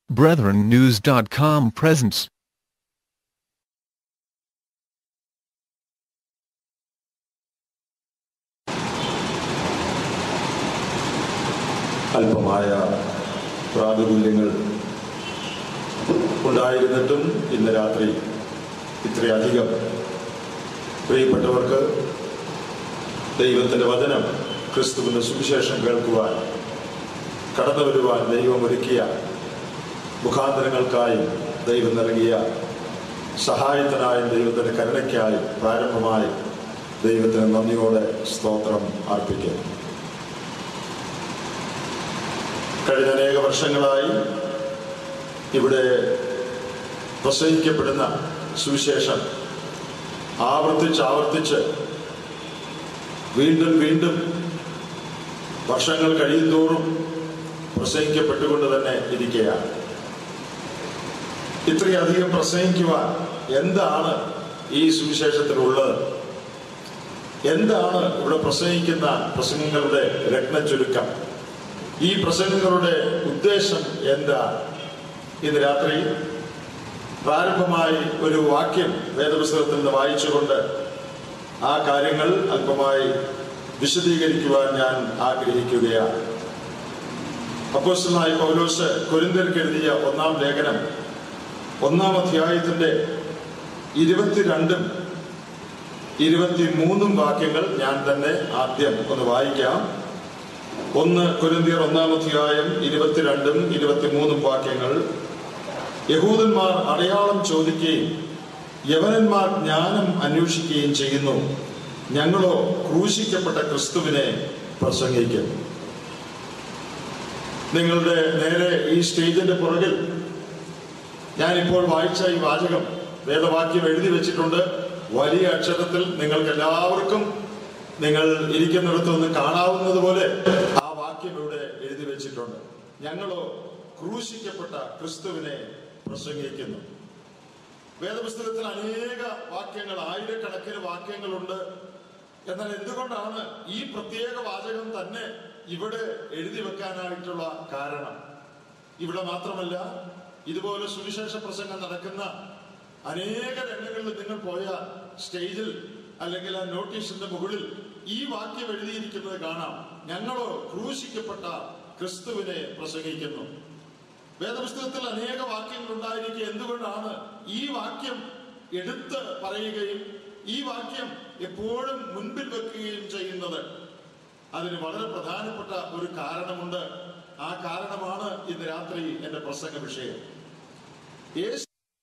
BrethrenNews.com presents അല്പമായ പ്രാതികൂല്യങ്ങൾ ഉണ്ടായിരുന്നിട്ടും ഇന്ന് രാത്രി ഇത്രയധികം പ്രിയപ്പെട്ടവർക്ക് ദൈവത്തിൻ്റെ വചനം ക്രിസ്തുവിൻ്റെ സുവിശേഷം കേൾക്കുവാൻ കടന്നു വരുവാൻ ദൈവം ഒരുക്കിയ മുഖാന്തരങ്ങൾക്കായി ദൈവം നൽകിയ സഹായത്തിനായും ദൈവത്തിൻ്റെ കരുണയ്ക്കായും പ്രാരംഭമായി ദൈവത്തിന് നന്ദിയോടെ സ്തോത്രം അർപ്പിക്കുന്നു കഴിഞ്ഞ അനേക വർഷങ്ങളായി ഇവിടെ പ്രസംഗിക്കപ്പെടുന്ന സുവിശേഷം ആവർത്തിച്ച് ആവർത്തിച്ച് വീണ്ടും വീണ്ടും വർഷങ്ങൾ കഴിയുന്തോറും പ്രസംഗിക്കപ്പെട്ടുകൊണ്ട് തന്നെ ഇരിക്കുകയാണ് ഇത്രയധികം പ്രസംഗിക്കുവാൻ എന്താണ് ഈ സുവിശേഷത്തിലുള്ളത് എന്താണ് ഇവിടെ പ്രസംഗിക്കുന്ന പ്രസംഗങ്ങളുടെ രത്നച്ചുരുക്കം ഈ പ്രസംഗങ്ങളുടെ ഉദ്ദേശം എന്താ ഇന്ന് രാത്രി പ്രാരംഭമായി ഒരു വാക്യം വേദപുസ്തകത്തിൽ നിന്ന് വായിച്ചുകൊണ്ട് ആ കാര്യങ്ങൾ അല്പമായി വിശദീകരിക്കുവാൻ ഞാൻ ആഗ്രഹിക്കുകയാണ് അപ്പോസ്റ്റലായ പൗലോസ് കൊരിന്തർക്ക് എഴുതിയ ഒന്നാം ലേഖനം ഒന്നാം അധ്യായത്തിന്റെ ഇരുപത്തിരണ്ടും ഇരുപത്തിമൂന്നും വാക്യങ്ങൾ ഞാൻ തന്നെ ആദ്യം ഒന്ന് വായിക്കാം ഒന്ന് കൊരിന്തിയർ ഒന്നാം അധ്യായം ഇരുപത്തിരണ്ടും ഇരുപത്തിമൂന്നും വാക്യങ്ങൾ യഹൂദന്മാർ അടയാളം ചോദിക്കുകയും യവനന്മാർ ജ്ഞാനം അന്വേഷിക്കുകയും ചെയ്യുന്നു ഞങ്ങളോ ക്രൂശിക്കപ്പെട്ട ക്രിസ്തുവിനെ പ്രസംഗിക്കുന്നു നിങ്ങളുടെ നേരെ ഈ സ്റ്റേജിന്റെ പുറകിൽ ഞാനിപ്പോൾ വായിച്ച ഈ വാചകം വേദവാക്യം എഴുതി വെച്ചിട്ടുണ്ട് വലിയ അക്ഷരത്തിൽ നിങ്ങൾക്ക് എല്ലാവർക്കും നിങ്ങൾ ഇരിക്കുന്നിടത്ത് നിന്ന് കാണാവുന്നത് പോലെ ആ വാക്യം ഇവിടെ എഴുതി വെച്ചിട്ടുണ്ട് ഞങ്ങളോ ക്രൂശിക്കപ്പെട്ട ക്രിസ്തുവിനെ പ്രസംഗിക്കുന്നു വേദപുസ്തകത്തിൽ അനേക വാക്യങ്ങൾ ആയിരക്കണക്കിന് വാക്യങ്ങളുണ്ട് എന്നാൽ എന്തുകൊണ്ടാണ് ഈ പ്രത്യേക വാചകം തന്നെ ഇവിടെ എഴുതി വെക്കാനായിട്ടുള്ള കാരണം ഇവിടെ മാത്രമല്ല ഇതുപോലെ സുവിശേഷ പ്രസംഗം നടക്കുന്ന അനേക രംഗങ്ങളിൽ നിങ്ങൾ പോയ സ്റ്റേജിൽ അല്ലെങ്കിൽ ആ നോട്ടീസിന്റെ മുകളിൽ ഈ വാക്യം എഴുതിയിരിക്കുന്നത് കാണാം ഞങ്ങളോ ക്രൂശിക്കപ്പെട്ട ക്രിസ്തുവിനെ പ്രസംഗിക്കുന്നു വേദപുസ്തകത്തിൽ അനേക വാക്യങ്ങൾ ഉണ്ടായിരിക്കുക എന്തുകൊണ്ടാണ് ഈ വാക്യം എടുത്ത് പറയുകയും ഈ വാക്യം എപ്പോഴും മുൻപിൽ വെക്കുകയും ചെയ്യുന്നത് അതിന് വളരെ പ്രധാനപ്പെട്ട ഒരു കാരണമുണ്ട് ആ കാരണമാണ് ഇന്ന് രാത്രി എന്റെ പ്രസംഗ വിഷയം യേശു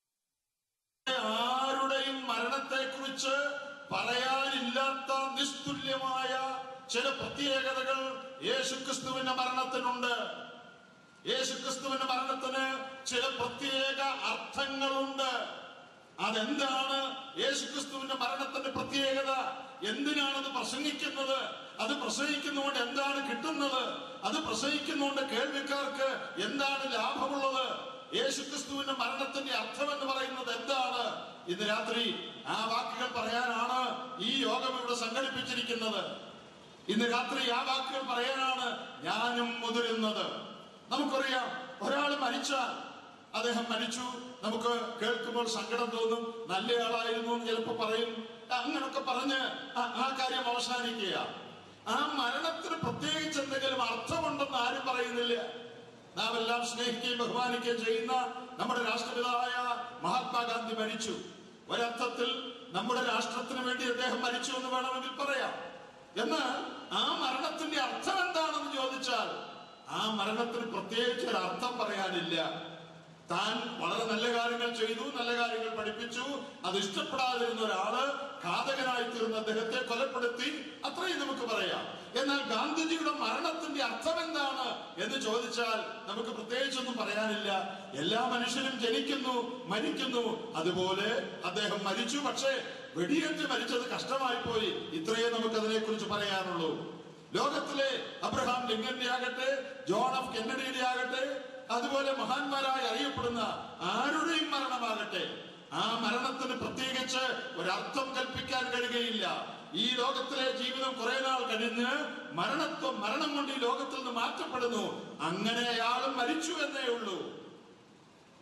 ആരുടെയും മരണത്തെക്കുറിച്ച് പറയാനില്ലാത്ത നിസ്തുല്യമായ ചില പ്രത്യേകതകൾ യേശുക്രിസ്തുവിന്റെ മരണത്തിനുണ്ട് യേശുക്രിസ്തുവിന്റെ മരണത്തിന് ചില പ്രത്യേക അർത്ഥങ്ങളുണ്ട് അതെന്താണ് യേശുക്രിസ്തുവിന്റെ മരണത്തിന്റെ പ്രത്യേകത എന്തിനാണ് അത് പ്രസംഗിക്കുന്നത് അത് പ്രസംഗിക്കുന്നതുകൊണ്ട് എന്താണ് കിട്ടുന്നത് അത് പ്രസംഗിക്കുന്നതുകൊണ്ട് കേൾവിക്കാർക്ക് എന്താണ് ലാഭമുള്ളത് യേശുക്രിസ്തുവിന്റെ മരണത്തിന്റെ അർത്ഥം എന്ന് പറയുന്നത് എന്താണ് ഇന്ന് രാത്രി ആ വാക്കുകൾ പറയാനാണ് ഈ യോഗം ഇവിടെ സംഘടിപ്പിച്ചിരിക്കുന്നത് ഇന്ന് രാത്രി ആ വാക്കുകൾ പറയാനാണ് ഞാനും മുതിരുന്നത് നമുക്കറിയാം ഒരാൾ മരിച്ചാൽ അദ്ദേഹം മരിച്ചു നമുക്ക് കേൾക്കുമ്പോൾ സങ്കടം തോന്നും നല്ലയാളായിരുന്നു എന്ന് ചിലപ്പോ പറയും അങ്ങനൊക്കെ പറഞ്ഞ് ആ- ആ കാര്യം അവസാനിക്കുക ആ മരണത്തിന് പ്രത്യേകിച്ച് എന്തെങ്കിലും അർത്ഥമുണ്ടെന്ന് ആരും പറയുന്നില്ല നാം എല്ലാം സ്നേഹിക്കുകയും ബഹുമാനിക്കുകയും ചെയ്യുന്ന നമ്മുടെ രാഷ്ട്രപിതാവായ മഹാത്മാഗാന്ധി മരിച്ചു ഒരർത്ഥത്തിൽ നമ്മുടെ രാഷ്ട്രത്തിന് വേണ്ടി അദ്ദേഹം മരിച്ചു എന്ന് വേണമെങ്കിൽ പറയാം എന്നാൽ ആ മരണത്തിന്റെ അർത്ഥം എന്താണെന്ന് ചോദിച്ചാൽ ആ മരണത്തിന് പ്രത്യേകിച്ച് ഒരു അർത്ഥം പറയാനില്ല താൻ വളരെ നല്ല കാര്യങ്ങൾ ചെയ്തു നല്ല കാര്യങ്ങൾ പഠിപ്പിച്ചു അത് ഇഷ്ടപ്പെടാതിരുന്ന ഒരാള് ഘാതകനായി തീർന്ന അദ്ദേഹത്തെ കൊലപ്പെടുത്തി അത്രയും നമുക്ക് പറയാം എന്നാൽ ഗാന്ധിജിയുടെ മരണത്തിന്റെ അർത്ഥം എന്താണ് എന്ന് ചോദിച്ചാൽ നമുക്ക് പ്രത്യേകിച്ചൊന്നും പറയാനില്ല എല്ലാ മനുഷ്യരും ജനിക്കുന്നു മരിക്കുന്നു അതുപോലെ അദ്ദേഹം മരിച്ചു പക്ഷേ വെടിയേറ്റ് മരിച്ചത് കഷ്ടമായി പോയി ഇത്രയേ നമുക്ക് അതിനെക്കുറിച്ച് പറയാനുള്ളൂ ലോകത്തിലെ അബ്രഹാം ലിങ്കന്റെ ആകട്ടെ ജോൺ ഓഫ് കെന്നഡിയുടെ ആകട്ടെ അതുപോലെ മഹാന്മാരായി അറിയപ്പെടുന്ന ആരുടെയും മരണമാകട്ടെ ആ മരണത്തിന് പ്രത്യേകിച്ച് ഒരർത്ഥം കൽപ്പിക്കാൻ കഴിയുകയില്ല ഈ ലോകത്തിലെ ജീവിതം കുറെ നാൾ കഴിഞ്ഞ് മരണത്വം മരണം കൊണ്ട് ഈ ലോകത്തിൽ നിന്ന് മാറ്റപ്പെടുന്നു അങ്ങനെ അയാളും മരിച്ചു എന്നേ ഉള്ളൂ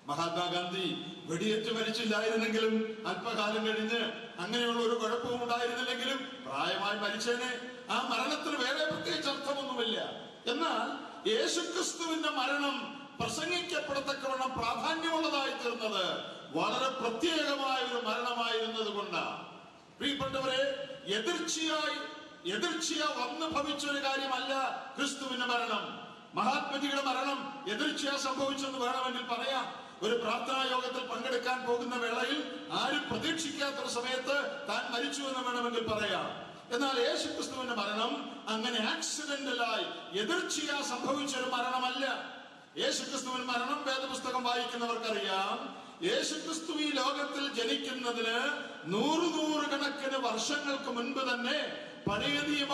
മഹാത്മാഗാന്ധി വെടിയേറ്റ് മരിച്ചില്ലായിരുന്നെങ്കിലും അല്പകാലം കഴിഞ്ഞ് അങ്ങനെയുള്ള ഒരു കുഴപ്പവും ഉണ്ടായിരുന്നില്ലെങ്കിലും പ്രായമായി മരിച്ചേനെ ആ മരണത്തിന് വേറെ പ്രത്യേകിച്ച് അർത്ഥമൊന്നുമില്ല എന്നാൽ യേശുക്രിസ്തുവിന്റെ മരണം പ്രസംഗിക്കപ്പെടത്തക്കവണ്ണം പ്രാധാന്യമുള്ളതായി തീർന്നത് വളരെ പ്രത്യേകമായ ഒരു മരണമായിരുന്നത് കൊണ്ടാണ് പ്രിയപ്പെട്ടവരെ എതിർച്ചയായി എതിർച്ചയ വന്ന് ഭവിച്ച ഒരു കാര്യമല്ല ക്രിസ്തുവിന്റെ മരണം മഹാത്മജിയുടെ മരണം എതിർച്ചയാ സംഭവിച്ചെന്ന് വേണമെങ്കിൽ പറയാം ഒരു പ്രാർത്ഥനാ യോഗത്തിൽ പങ്കെടുക്കാൻ പോകുന്ന വേളയിൽ ആരും പ്രതീക്ഷിക്കാത്ത ഒരു സമയത്ത് താൻ മരിച്ചു എന്ന് വേണമെങ്കിൽ പറയാം എന്നാൽ യേശു ക്രിസ്തുവിന്റെ മരണം അങ്ങനെ ആക്സിഡന്റലായി എതിർച്ചയാ സംഭവിച്ച ഒരു മരണമല്ല യേശുക്രിസ്തുവിൻ മരണം വേദപുസ്തകം വായിക്കുന്നവർക്കറിയാം യേശുക്രിസ്തു ഈ ലോകത്തിൽ ജനിക്കുന്നതിന് നൂറ് നൂറ് കണക്കിന് വർഷങ്ങൾക്ക് മുൻപ് തന്നെ പഴയ നിയമ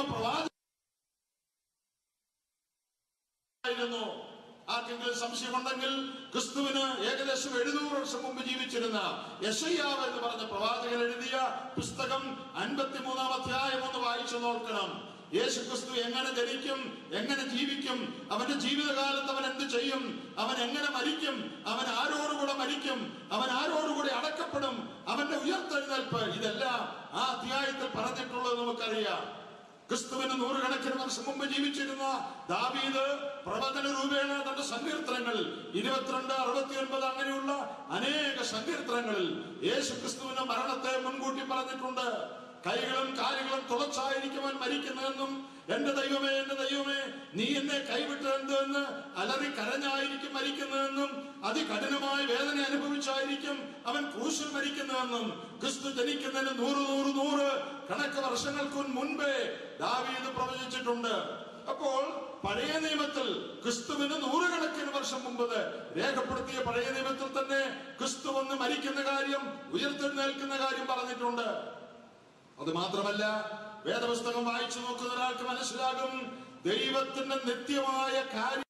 പ്രവാചകനായിരുന്നു ആർക്കെങ്കിലും സംശയമുണ്ടെങ്കിൽ ക്രിസ്തുവിന് ഏകദേശം എഴുന്നൂറ് വർഷം മുമ്പ് ജീവിച്ചിരുന്ന യശയ്യാവ് എന്ന് പറഞ്ഞ പ്രവാചകൻ എഴുതിയ പുസ്തകം അൻപത്തിമൂന്നാം അധ്യായം ഒന്ന് വായിച്ചു നോക്കണം യേശു ക്രിസ്തു എങ്ങനെ ജനിക്കും എങ്ങനെ ജീവിക്കും അവന്റെ ജീവിതകാലത്ത് അവൻ എന്ത് ചെയ്യും അവൻ എങ്ങനെ മരിക്കും അവൻ ആരോടുകൂടെ മരിക്കും അവൻ ആരോടുകൂടി അടക്കപ്പെടും അവന്റെ ഉയർത്തെഴുന്നേൽപ്പ് ഇതെല്ലാം ആ അധ്യായത്തിൽ പറഞ്ഞിട്ടുള്ളത് നമുക്കറിയാം ക്രിസ്തുവിന് നൂറുകണക്കിന് വർഷം മുമ്പ് ജീവിച്ചിരുന്ന ദാവീദ് പ്രവചന രൂപേണ തന്റെ സങ്കീർത്തനങ്ങൾ ഇരുപത്തിരണ്ട് അറുപത്തിയൊൻപത് അങ്ങനെയുള്ള അനേക സങ്കീർത്തനങ്ങളിൽ യേശു ക്രിസ്തുവിന്റെ മരണത്തെ മുൻകൂട്ടി പറഞ്ഞിട്ടുണ്ട് കൈകളും കാലുകളും തുളച്ചായിരിക്കുവാൻ മരിക്കുന്നതെന്നും എന്റെ ദൈവമേ എന്റെ ദൈവമേ നീ എന്നെ കൈവിട്ടത് എന്ന് അലറി കരഞ്ഞായിരിക്കും മരിക്കുന്നതെന്നും അതികഠിനമായ വേദന അനുഭവിച്ചായിരിക്കും അവൻ ക്രൂശിൽ മരിക്കുന്നതെന്നും ക്രിസ്തു ജനിക്കുന്നതിന് നൂറ് നൂറ് നൂറ് കണക്ക് വർഷങ്ങൾക്ക് മുൻപേ ദാവീദ് പ്രവചിച്ചിട്ടുണ്ട് അപ്പോൾ പഴയ നിയമത്തിൽ ക്രിസ്തുവിന് നൂറുകണക്കിന് വർഷം മുമ്പ് രേഖപ്പെടുത്തിയ പഴയ നിയമത്തിൽ തന്നെ ക്രിസ്തു വന്ന് മരിക്കുന്ന കാര്യം ഉയർത്തെഴുന്നേൽക്കുന്ന കാര്യം പറഞ്ഞിട്ടുണ്ട് അത് മാത്രമല്ല വേദപുസ്തകം വായിച്ചു നോക്കുന്ന ഒരാൾക്ക് മനസ്സിലാകും ദൈവത്തിന്റെ നിത്യമായ കാര്യം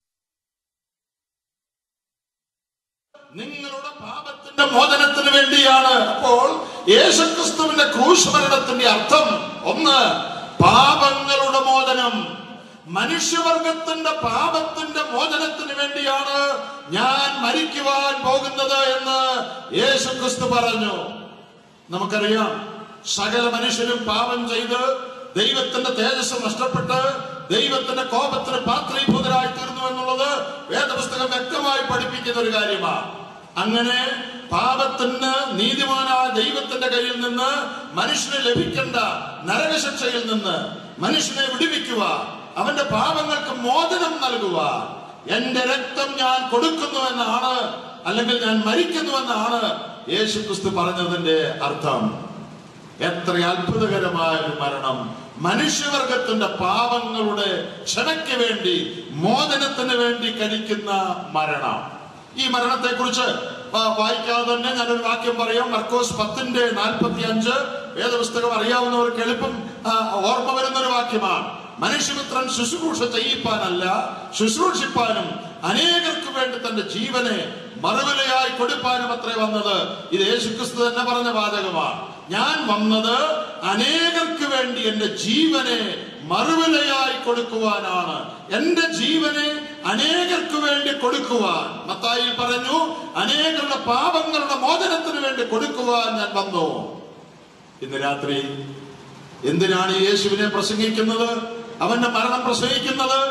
നിങ്ങളുടെ പാപത്തിന്റെ മോചനത്തിന് വേണ്ടിയാണ് അപ്പോൾ യേശുക്രിസ്തുവിന്റെ ക്രൂശ് മരണത്തിന്റെ അർത്ഥം ഒന്ന് പാപങ്ങളുടെ മോചനം മനുഷ്യവർഗത്തിന്റെ പാപത്തിന്റെ മോചനത്തിന് വേണ്ടിയാണ് ഞാൻ മരിക്കുവാൻ പോകുന്നത് എന്ന് യേശുക്രിസ്തു പറഞ്ഞു നമുക്കറിയാം സകല മനുഷ്യരും പാപം ചെയ്ത് ദൈവത്തിന്റെ തേജസ് നഷ്ടപ്പെട്ട് ദൈവത്തിന്റെ കോപത്തിന് പാത്രീഭൂതരായി തീർന്നു എന്നുള്ളത് വേദപുസ്തകം വ്യക്തമായി പഠിപ്പിക്കുന്ന ഒരു കാര്യമാണ് അങ്ങനെ പാപത്തിന് നീതിമാനായ ദൈവത്തിന്റെ കയ്യിൽ നിന്ന് മനുഷ്യന് ലഭിക്കേണ്ട നരകശിക്ഷയിൽ നിന്ന് മനുഷ്യനെ വിടുവിക്കുക അവന്റെ പാപങ്ങൾക്ക് മോചനം നൽകുക എന്റെ രക്തം ഞാൻ കൊടുക്കുന്നു എന്നാണ് അല്ലെങ്കിൽ ഞാൻ മരിക്കുന്നു എന്നാണ് യേശു ക്രിസ്തു പറഞ്ഞതിന്റെ അർത്ഥം എത്ര അത്ഭുതകരമായ ഒരു മരണം മനുഷ്യവർഗത്തിന്റെ പാപങ്ങളുടെ ക്ഷമയ്ക്ക് വേണ്ടി മോചനത്തിന് വേണ്ടി കഴിക്കുന്ന മരണം ഈ മരണത്തെ കുറിച്ച് വായിക്കാതെ തന്നെ ഞാനൊരു വാക്യം പറയാം മർക്കോസ് പത്തിന്റെ നാൽപ്പത്തി അഞ്ച് വേദപുസ്തകം അറിയാവുന്നവർക്ക് എളുപ്പം ആ, ഓർമ്മ വരുന്ന ഒരു വാക്യമാണ് മനുഷ്യപുത്രൻ ശുശ്രൂഷ ചെയ്യിപ്പാനല്ല ശുശ്രൂഷിപ്പാനും അനേകർക്ക് വേണ്ടി തന്റെ ജീവനെ മറുവിലയായി കൊടുപ്പാനും അത്രേ വന്നത് ഇത് യേശുക്രിസ്തു തന്നെ പറഞ്ഞ വാചകമാണ് ഞാൻ വന്നത് അനേകർക്ക് വേണ്ടി എന്റെ ജീവനെ മറുവിലയായി കൊടുക്കുവാനാണ് എന്റെ ജീവനെ അനേകർക്ക് വേണ്ടി കൊടുക്കുവാൻ മത്തായിൽ പറഞ്ഞു അനേകരുടെ പാപങ്ങളുടെ മോചനത്തിന് വേണ്ടി കൊടുക്കുവാൻ ഞാൻ വന്നു ഇന്ന് രാത്രി എന്തിനാണ് ഈ യേശുവിനെ പ്രസംഗിക്കുന്നത് അവന്റെ മരണം പ്രസംഗിക്കുന്നത്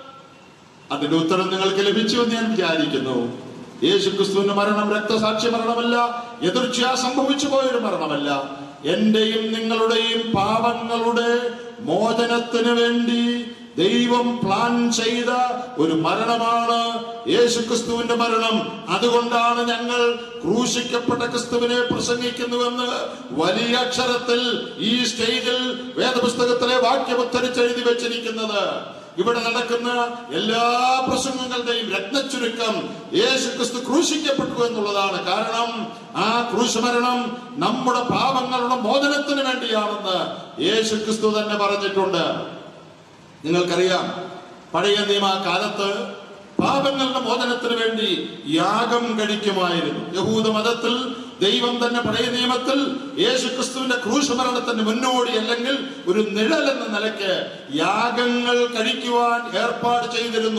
അതിന്റെ ഉത്തരം നിങ്ങൾക്ക് ലഭിച്ചു എന്ന് ഞാൻ വിചാരിക്കുന്നു യേശു ക്രിസ്തുവിന്റെ മരണം രക്തസാക്ഷി മരണമല്ല എതിർച്ചയാ സംഭവിച്ചു പോയൊരു മരണമല്ല എന്റെയും നിങ്ങളുടെയും പാപങ്ങളുടെ മോചനത്തിന് വേണ്ടി ദൈവം പ്ലാൻ ചെയ്ത ഒരു മരണമാണ് യേശു ക്രിസ്തുവിന്റെ മരണം അതുകൊണ്ടാണ് ഞങ്ങൾ ക്രൂശിക്കപ്പെട്ട ക്രിസ്തുവിനെ പ്രസംഗിക്കുന്നുവെന്ന് വലിയ അക്ഷരത്തിൽ ഈ സ്റ്റേജിൽ വേദപുസ്തകത്തിലെ വാക്യം ഉദ്ധരിച്ചെഴുതി വെച്ചിരിക്കുന്നത് ഇവിടെ നടക്കുന്ന എല്ലാ പ്രസംഗങ്ങളുടെയും രത്നച്ചുരുക്കം യേശു ക്രിസ്തു ക്രൂശിക്കപ്പെട്ടു എന്നുള്ളതാണ് കാരണം ആ ക്രൂശമരണം നമ്മുടെ പാപങ്ങളുടെ മോചനത്തിന് വേണ്ടിയാണെന്ന് യേശു ക്രിസ്തു തന്നെ പറഞ്ഞിട്ടുണ്ട് നിങ്ങൾക്കറിയാം പഴയ നിയമ കാലത്ത് പാപങ്ങളുടെ മോചനത്തിന് വേണ്ടി യാഗം കഴിക്കുമായിരുന്നു യഹൂദ മതത്തിൽ ദൈവം തന്നെ പഴയ നിയമത്തിൽ യേശു ക്രിസ്തുവിന്റെ ക്രൂശമരണത്തിന് മുന്നോടി അല്ലെങ്കിൽ ഒരു നിഴൽ എന്ന നിലയ്ക്ക് യാഗങ്ങൾ കഴിക്കുവാൻ ഏർപ്പാട് ചെയ്തിരുന്നു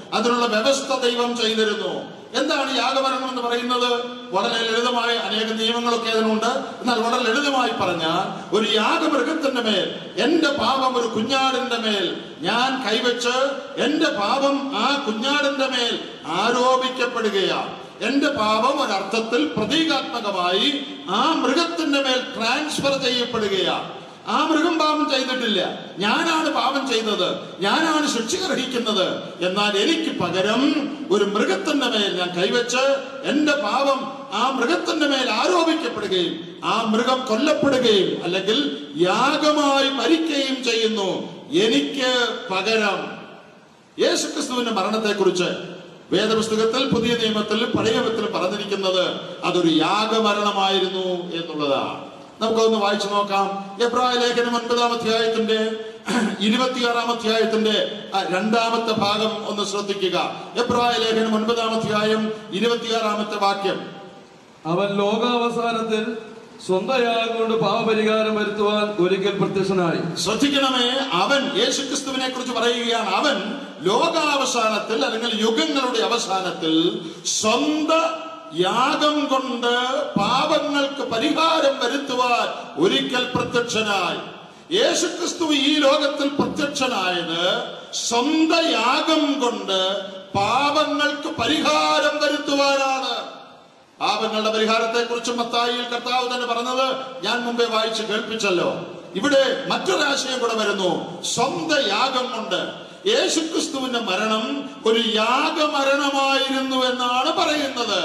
അതിനുള്ള വ്യവസ്ഥ ദൈവം ചെയ്തിരുന്നു എന്താണ് യാഗമരണം എന്ന് പറയുന്നത് വളരെ ലളിതമായ അനേക നിയമങ്ങളൊക്കെ അതിനുണ്ട് എന്നാൽ വളരെ ലളിതമായി പറഞ്ഞാൽ ഒരു യാഗമൃഗത്തിന്റെ മേൽ എന്റെ പാപം ഒരു കുഞ്ഞാടിന്റെ മേൽ ഞാൻ കൈവച്ച് എന്റെ പാപം ആ കുഞ്ഞാടിന്റെ മേൽ ആരോപിക്കപ്പെടുകയാണ് എന്റെ പാപം ഒരർത്ഥത്തിൽ പ്രതീകാത്മകമായി ആ മൃഗത്തിന്റെ മേൽ ട്രാൻസ്ഫർ ചെയ്യപ്പെടുകയാണ് ആ മൃഗം പാപം ചെയ്തിട്ടില്ല ഞാനാണ് പാപം ചെയ്തത് ഞാനാണ് ശിക്ഷ ഗ്രഹിക്കുന്നത് എന്നാൽ എനിക്ക് പകരം ഒരു മൃഗത്തിന്റെ മേൽ ഞാൻ കൈവച്ച് എന്റെ പാപം ആ മൃഗത്തിന്റെ മേൽ ആരോപിക്കപ്പെടുകയും ആ മൃഗം കൊല്ലപ്പെടുകയും അല്ലെങ്കിൽ യാഗമായി മരിക്കുകയും ചെയ്യുന്നു എനിക്ക് പകരം യേശുക്രിസ്തുവിന്റെ മരണത്തെക്കുറിച്ച് വേദപുസ്തകത്തിൽ പുതിയ നിയമത്തിൽ പഴയ നിയമത്തിൽ പറഞ്ഞിരിക്കുന്നത് അതൊരു യാഗമരണമായിരുന്നു എന്നുള്ളതാണ് നമുക്കൊന്ന് വായിച്ചു നോക്കാം എബ്രായ ലേഖനം ഒൻപതാം അധ്യായത്തിന്റെ ഇരുപത്തിയാറാം അധ്യായത്തിന്റെ ആ, രണ്ടാമത്തെ ഭാഗം ഒന്ന് ശ്രദ്ധിക്കുക എബ്രായ ലേഖനം ഒൻപതാം അധ്യായം ഇരുപത്തിയാറാമത്തെ വാക്യം അവൻ ലോകാവസാനത്തിൽ സ്വന്തം യാഗം കൊണ്ട് പാപപരിഹാരം വരുത്തുവാൻ ഒരിക്കൽ പ്രത്യക്ഷനായി ശ്രദ്ധിക്കണമേ അവൻ യേശുക്രിസ്തുവിനെ കുറിച്ച് പറയുകയാണ് അവൻ ലോകാവസാനത്തിൽ അല്ലെങ്കിൽ യുഗങ്ങളുടെ അവസാനത്തിൽ സ്വന്ത യാഗം കൊണ്ട് പാപങ്ങൾക്ക് പരിഹാരം വരുത്തുവാൻ ഒരിക്കൽ പ്രത്യക്ഷനായി യേശുക്രിസ്തു ഈ ലോകത്തിൽ പ്രത്യക്ഷനായത് സ്വന്ത യാഗം കൊണ്ട് പാപങ്ങൾക്ക് പരിഹാരം വരുത്തുവാനാണ് പാപങ്ങളുടെ പരിഹാരത്തെ കുറിച്ച് മത്തായിയിൽ കർത്താവ് തന്നെ പറഞ്ഞത് ഞാൻ മുമ്പേ വായിച്ച് കേൾപ്പിച്ചല്ലോ ഇവിടെ മറ്റൊരാശയം കൂടെ വരുന്നു സ്വന്തം യാഗം കൊണ്ട് യേശുക്രിസ്തുവിന്റെ മരണം ഒരു യാഗമരണമായിരുന്നു എന്നാണ് പറയുന്നത്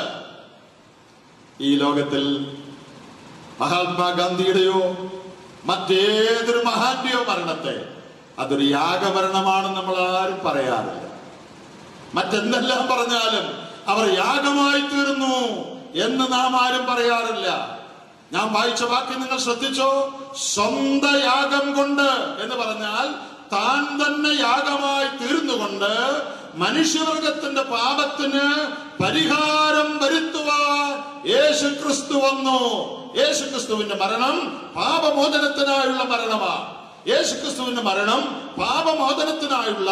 ഈ ലോകത്തിൽ മഹാത്മാഗാന്ധിയുടെയോ മറ്റേതൊരു മഹാന്റെയോ മരണത്തെ അതൊരു യാഗമരണമാണെന്ന് നമ്മൾ ആരും പറയാറില്ല മറ്റെന്തെല്ലാം പറഞ്ഞാലും അവർ യാഗമായി തീർന്നു എന്ന് നാം ആരും പറയാറില്ല ഞാൻ വായിച്ച വാക്യം നിങ്ങൾ ശ്രദ്ധിച്ചോ സ്വന്ത യാഗം കൊണ്ട് എന്ന് പറഞ്ഞാൽ താൻ തന്നെ യാഗമായി തീർന്നുകൊണ്ട് മനുഷ്യവർഗത്തിന്റെ പാപത്തിന് പരിഹാരം വരുത്തുവാൻ യേശു ക്രിസ്തു വന്നു യേശു ക്രിസ്തുവിന്റെ മരണം പാപമോചനത്തിനായുള്ള മരണമാണ് യേശു ക്രിസ്തുവിന്റെ മരണം പാപമോചനത്തിനായുള്ള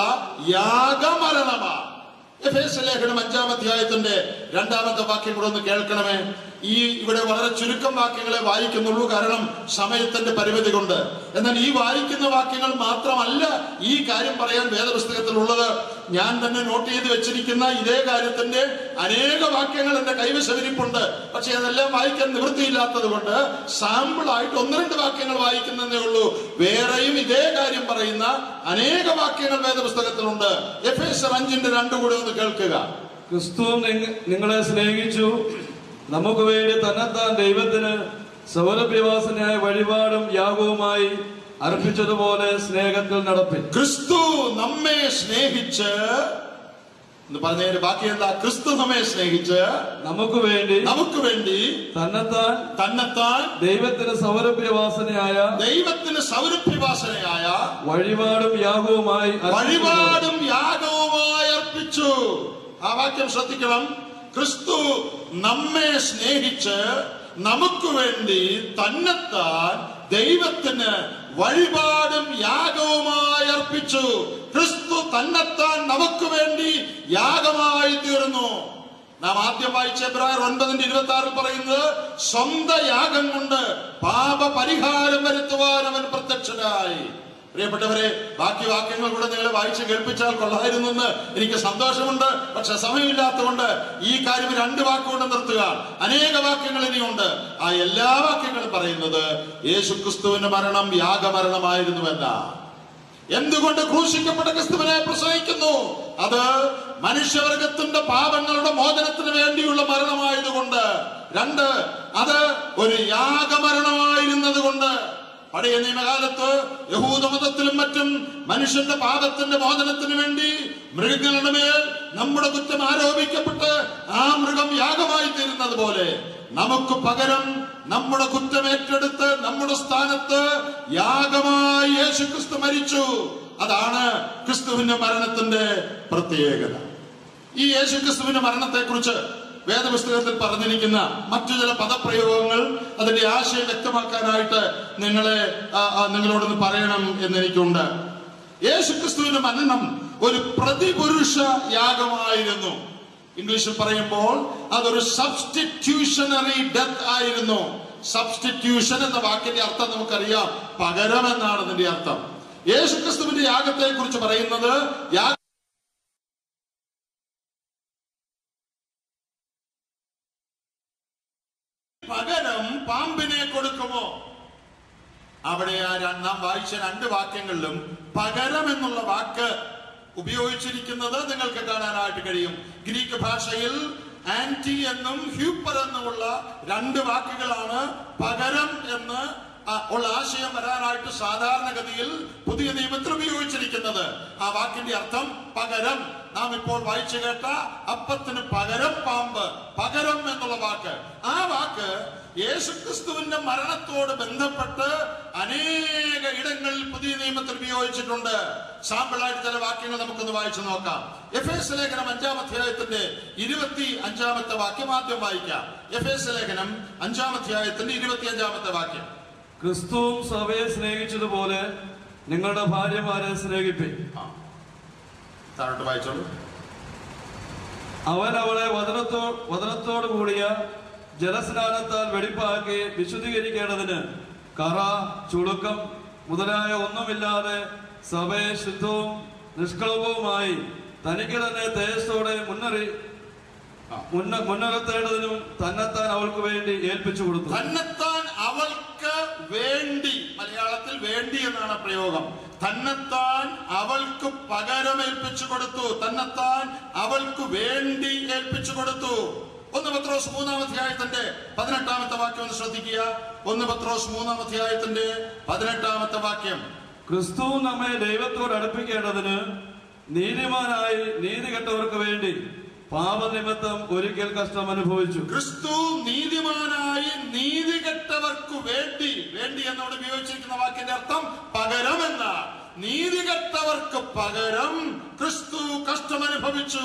യാഗമരണമാണ് എഫേസ് ലേഖനം അഞ്ചാം അധ്യായത്തിന്റെ രണ്ടാമത്തെ വാക്യം കൂടെ ഒന്ന് കേൾക്കണമേ ഈ ഇവിടെ വളരെ ചുരുക്കം വാക്യങ്ങളെ വായിക്കുന്നുള്ളൂ കാരണം സമയത്തിന്റെ പരിമിതി കൊണ്ട് എന്നാൽ ഈ വായിക്കുന്ന വാക്യങ്ങൾ മാത്രമല്ല ഈ കാര്യം പറയാൻ വേദപുസ്തകത്തിൽ ഉള്ളത് ഞാൻ തന്നെ നോട്ട് ചെയ്ത് വെച്ചിരിക്കുന്ന ഇതേ കാര്യത്തിന്റെ അനേക വാക്യങ്ങൾ എന്റെ കൈവശവിരിപ്പുണ്ട് പക്ഷെ അതെല്ലാം വായിക്കാൻ നിവൃത്തിയില്ലാത്തത് കൊണ്ട് സാമ്പിൾ ആയിട്ട് ഒന്ന് രണ്ട് വാക്യങ്ങൾ വായിക്കുന്നതേ ഉള്ളൂ വേറെയും ഇതേ കാര്യം പറയുന്ന അനേക വാക്യങ്ങൾ വേദപുസ്തകത്തിലുണ്ട് എഫ് എസ് അഞ്ചിന്റെ രണ്ടു കൂടെ ഒന്ന് കേൾക്കുക ക്രിസ്തു നിങ്ങ- നിങ്ങളെ സ്നേഹിച്ചു നമുക്ക് വേണ്ടി തന്നെത്താൻ ദൈവത്തിന് സൗരഭ്യവാസനായ വഴിപാടും യാഗവുമായി അർപ്പിച്ചതുപോലെ സ്നേഹത്തിൽ നടപ്പിൻ ക്രിസ്തു നമ്മെ സ്നേഹിച്ച് എന്ന് പറഞ്ഞതിന്റെ ബാക്കി എന്താ ക്രിസ്തു നമ്മെ സ്നേഹിച്ച് നമുക്ക് വേണ്ടി നമുക്ക് വേണ്ടി തന്നെത്താൻ തന്നെത്താൻ ദൈവത്തിന് സൗരഭ്യവാസനയായ ദൈവത്തിന് സൗരഭ്യവാസനയായ വഴിപാടും യാഗവുമായി അർപ്പിച്ചതുപോലെ വഴിപാടും യാഗവുമായി അർപ്പിച്ചു ആ വാക്യം ശ്രദ്ധിക്കണം ക്രിസ്തു നമ്മെ സ്നേഹിച്ച് നമുക്ക് വേണ്ടി തന്നെത്താൻ ദൈവത്തിന് വഴിപാടും യാഗവുമായി അർപ്പിച്ചു ക്രിസ്തു തന്നെത്താൻ നമുക്ക് വേണ്ടി യാഗമായി തീർന്നു നാം ആദ്യം വായിച്ച എബ്രായർ ഒൻപതിന്റെ ഇരുപത്തി ആറിൽ പറയുന്നത് സ്വന്ത യാഗം കൊണ്ട് പാപ പരിഹാരം വരുത്തുവാൻ അവൻ പ്രത്യക്ഷനായി പ്രിയപ്പെട്ടവരെ ബാക്കി വാക്യങ്ങൾ കൂടെ നിങ്ങളെ വായിച്ച് കേൾപ്പിച്ചാൽ കൊള്ളായിരുന്നു എന്ന് എനിക്ക് സന്തോഷമുണ്ട് പക്ഷെ സമയമില്ലാത്തതുകൊണ്ട് ഈ കാര്യം രണ്ട് വാക്കുകൊണ്ട് നിർത്തുക അനേക വാക്യങ്ങൾ ഇനിയുണ്ട് ആ എല്ലാ വാക്യങ്ങളും പറയുന്നത് യേശു ക്രിസ്തുവിന്റെ മരണം യാഗമരണമായിരുന്നുവെന്ന എന്തുകൊണ്ട് ക്രൂശിക്കപ്പെട്ട ക്രിസ്തുവിനെ പ്രസംഗിക്കുന്നു അത് മനുഷ്യവർഗത്തിന്റെ പാപങ്ങളുടെ മോചനത്തിന് വേണ്ടിയുള്ള മരണമായതുകൊണ്ട് രണ്ട് അത് ഒരു യാഗമരണമായിരുന്നത് കൊണ്ട് പഴയ നിയമകാലത്ത് യഹൂദ മതത്തിലും മറ്റും മനുഷ്യന്റെ പാപത്തിന്റെ മോചനത്തിന് വേണ്ടി മൃഗങ്ങളുടെ മേൽ നമ്മുടെ കുറ്റം ആരോപിക്കപ്പെട്ട് ആ മൃഗം യാഗമായി തീരുന്നത് പോലെ നമുക്ക് പകരം നമ്മുടെ കുറ്റം ഏറ്റെടുത്ത് നമ്മുടെ സ്ഥാനത്ത് യാഗമായി യേശു ക്രിസ്തു മരിച്ചു അതാണ് ക്രിസ്തുവിന്റെ മരണത്തിന്റെ പ്രത്യേകത ഈ യേശു ക്രിസ്തുവിന്റെ മരണത്തെ കുറിച്ച് വേദപുസ്തകത്തിൽ പറഞ്ഞിരിക്കുന്ന മറ്റു ചില പദപ്രയോഗങ്ങൾ അതിന്റെ ആശയം വ്യക്തമാക്കാനായിട്ട് നിങ്ങളെ ആ, ആ, നിങ്ങളോടൊന്ന് പറയണം എന്നെനിക്കുണ്ട് യേശു ക്രിസ്തുവിന്റെ മരണം ഒരു പ്രതിപുരുഷ യാഗമായിരുന്നു ഇംഗ്ലീഷിൽ പറയുമ്പോൾ അതൊരു സബ്സ്റ്റിറ്റ്യൂഷണറി ഡെത്ത് ആയിരുന്നു സബ്സ്റ്റിറ്റ്യൂഷൻ എന്ന വാക്കിന്റെ അർത്ഥം നമുക്കറിയാം പകരം എന്നാണ് അതിന്റെ അർത്ഥം യേശുക്രിസ്തുവിന്റെ യാഗത്തെ കുറിച്ച് പറയുന്നത് യാഗ പകരം പാമ്പിനെ കൊടുക്കുമോ അവിടെ ആ ര- നാം വായിച്ച രണ്ട് വാക്യങ്ങളിലും പകരം എന്നുള്ള വാക്ക് ഉപയോഗിച്ചിരിക്കുന്നത് നിങ്ങൾക്ക് കാണാനായിട്ട് കഴിയും ഗ്രീക്ക് ഭാഷയിൽ ആന്റി എന്നും ഹ്യൂപ്പർ എന്നുമുള്ള രണ്ട് വാക്കുകളാണ് പകരം എന്ന് ആ ഉള്ള ആശയം വരാനായിട്ട് സാധാരണഗതിയിൽ പുതിയ നിയമത്തിൽ ഉപയോഗിച്ചിരിക്കുന്നത് ആ വാക്കിന്റെ അർത്ഥം പകരം നാം ഇപ്പോൾ വായിച്ചു കേട്ട അപ്പത്തിന് പകരം പാമ്പ് പകരം എന്നുള്ള വാക്ക് ആ വാക്ക് യേശുക്രിസ്തുവിന്റെ മരണത്തോട് ബന്ധപ്പെട്ട് അനേക ഇടങ്ങളിൽ പുതിയ നിയമത്തിൽ ഉപയോഗിച്ചിട്ടുണ്ട് സാമ്പിളായിട്ട് ചില വാക്യങ്ങൾ നമുക്കൊന്ന് വായിച്ചു നോക്കാം എഫ് എസ് ലേഖനം അഞ്ചാം അധ്യായത്തിന്റെ ഇരുപത്തി അഞ്ചാമത്തെ വാക്യം ആദ്യം വായിക്കാം എഫ് എസ് ലേഖനം അഞ്ചാം അധ്യായത്തിന്റെ ഇരുപത്തി അഞ്ചാമത്തെ വാക്യം ക്രിസ്തുവും സഭയെ സ്നേഹിച്ചതുപോലെ നിങ്ങളുടെ ഭാര്യമാരെ സ്നേഹിപ്പിൻ ആ. താഴോട്ട് വായിച്ചോളൂ അവൻ അവളെ വചനത്തോ വചനത്തോടു കൂടിയ ജലസ്നാനത്താൽ വെടിപ്പാക്കി വിശുദ്ധീകരിക്കേണ്ടതിന് കറ ചുളുക്കം മുതലായ ഒന്നുമില്ലാതെ സഭയെ ശുദ്ധവും നിഷ്കളവുമായി തനിക്ക് തന്നെ തേജസ്സോടെ മുന്നറി ആ. മുന്ന മുൻനിർത്തേണ്ടതിനും തന്നെത്താൻ അവൾക്ക് വേണ്ടി ഏൽപ്പിച്ചു കൊടുത്തു തന്നെത്താൻ അവൾക്ക് വേണ്ടി മലയാളത്തിൽ വേണ്ടി എന്നാണ് പ്രയോഗം തന്നെത്താൻ അവൾക്ക് പകരം ഏൽപ്പിച്ചു കൊടുത്തു തന്നെത്താൻ അവൾക്ക് വേണ്ടി ഏൽപ്പിച്ചു കൊടുത്തു ഒന്ന് പത്രോസ് മൂന്നാം അധ്യായത്തിന്റെ പതിനെട്ടാമത്തെ വാക്യം ഒന്ന് ശ്രദ്ധിക്കുക ഒന്ന് പത്രോസ് മൂന്നാം അധ്യായത്തിന്റെ പതിനെട്ടാമത്തെ വാക്യം ക്രിസ്തു നമ്മെ ദൈവത്തോട് അടുപ്പിക്കേണ്ടതിന് നീതിമാനായി നീതി കെട്ടവർക്ക് വേണ്ടി പാപനിമിത്തം ഒരിക്കൽ കഷ്ടം അനുഭവിച്ചു ക്രിസ്തു നീതിമാനായി നീതി കെട്ടവർക്ക് വേണ്ടി വേണ്ടി എന്നോട് ഉപയോഗിച്ചിരിക്കുന്ന വാക്കിന്റെ അർത്ഥം പകരം എന്ന നീതി കെട്ടവർക്ക് പകരം ക്രിസ്തു കഷ്ടം അനുഭവിച്ചു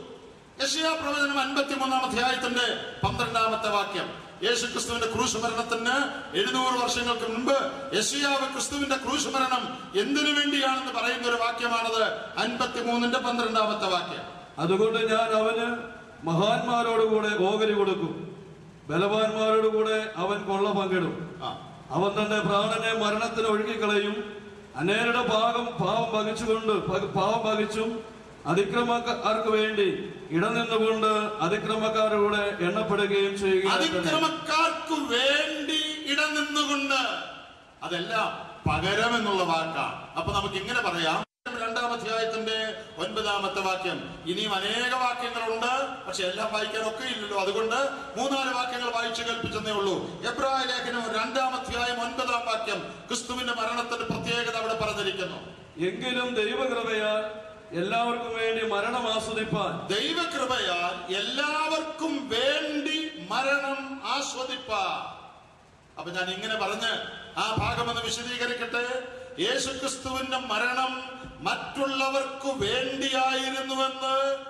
യശയാ പ്രവചനം അൻപത്തിമൂന്നാം അധ്യായത്തിന്റെ പന്ത്രണ്ടാമത്തെ വാക്യം യേശു ക്രിസ്തുവിന്റെ ക്രൂശ് മരണത്തിന് എഴുന്നൂറ് വർഷങ്ങൾക്ക് മുൻപ് യശയാവ് ക്രിസ്തുവിന്റെ ക്രൂശ് മരണം എന്തിനു വേണ്ടിയാണെന്ന് പറയുന്ന ഒരു വാക്യമാണത് അൻപത്തിമൂന്നിന്റെ പന്ത്രണ്ടാമത്തെ വാക്യം അതുകൊണ്ട് ഞാൻ അവന് മഹാന്മാരോടുകൂടെ ഓഹരി കൊടുക്കും ബലവാന്മാരോടുകൂടെ അവൻ കൊള്ള പങ്കിടും ആ അവൻ തന്റെ പ്രാണനെ മരണത്തിന് ഒഴുകിക്കളയും അനേരുടെ ഭാഗം പാവം വഹിച്ചുകൊണ്ട് പക- പാവം വഹിച്ചും അതിക്രമക്കാർക്ക് വേണ്ടി ഇടനിന്നുകൊണ്ട് അതിക്രമക്കാരുടെ എണ്ണപ്പെടുകയും ചെയ്യുകയും തന്നെ. അതിക്രമക്കാർക്ക് വേണ്ടി ഇടനിന്നുകൊണ്ട് അതെല്ലാം പകരം എന്നുള്ള വാക്കാണ് അപ്പൊ നമുക്ക് ഇങ്ങനെ പറയാം രണ്ടാം അധ്യായത്തിന്റെ ഒൻപതാമത്തെ വാക്യം ഇനിയും അനേക വാക്യങ്ങളുണ്ട് പക്ഷെ എല്ലാം വായിക്കാൻ ഒക്കെ ഇല്ലല്ലോ അതുകൊണ്ട് മൂന്നാല് വാക്യങ്ങൾ വായിച്ചു കേൾപ്പിച്ചെന്നേ ഉള്ളൂ എബ്രായ ലേഖനം രണ്ടാം അധ്യായം ഒൻപതാം വാക്യം ക്രിസ്തുവിന്റെ മരണത്തിന്റെ പ്രത്യേകത അവിടെ പറഞ്ഞിരിക്കുന്നു എങ്കിലും ദൈവകൃപയാൽ എല്ലാവർക്കും വേണ്ടി മരണം ആസ്വദിപ്പാൻ ദൈവകൃപയാൽ എല്ലാവർക്കും വേണ്ടി മരണം ആസ്വദിപ്പാ അപ്പൊ ഞാൻ ഇങ്ങനെ പറഞ്ഞ് ആ ഭാഗം ഒന്ന് വിശദീകരിക്കട്ടെ യേശുക്രിസ്തുവിന്റെ മരണം മറ്റുള്ളവർക്ക് വേണ്ടിയായിരുന്നുവെന്ന്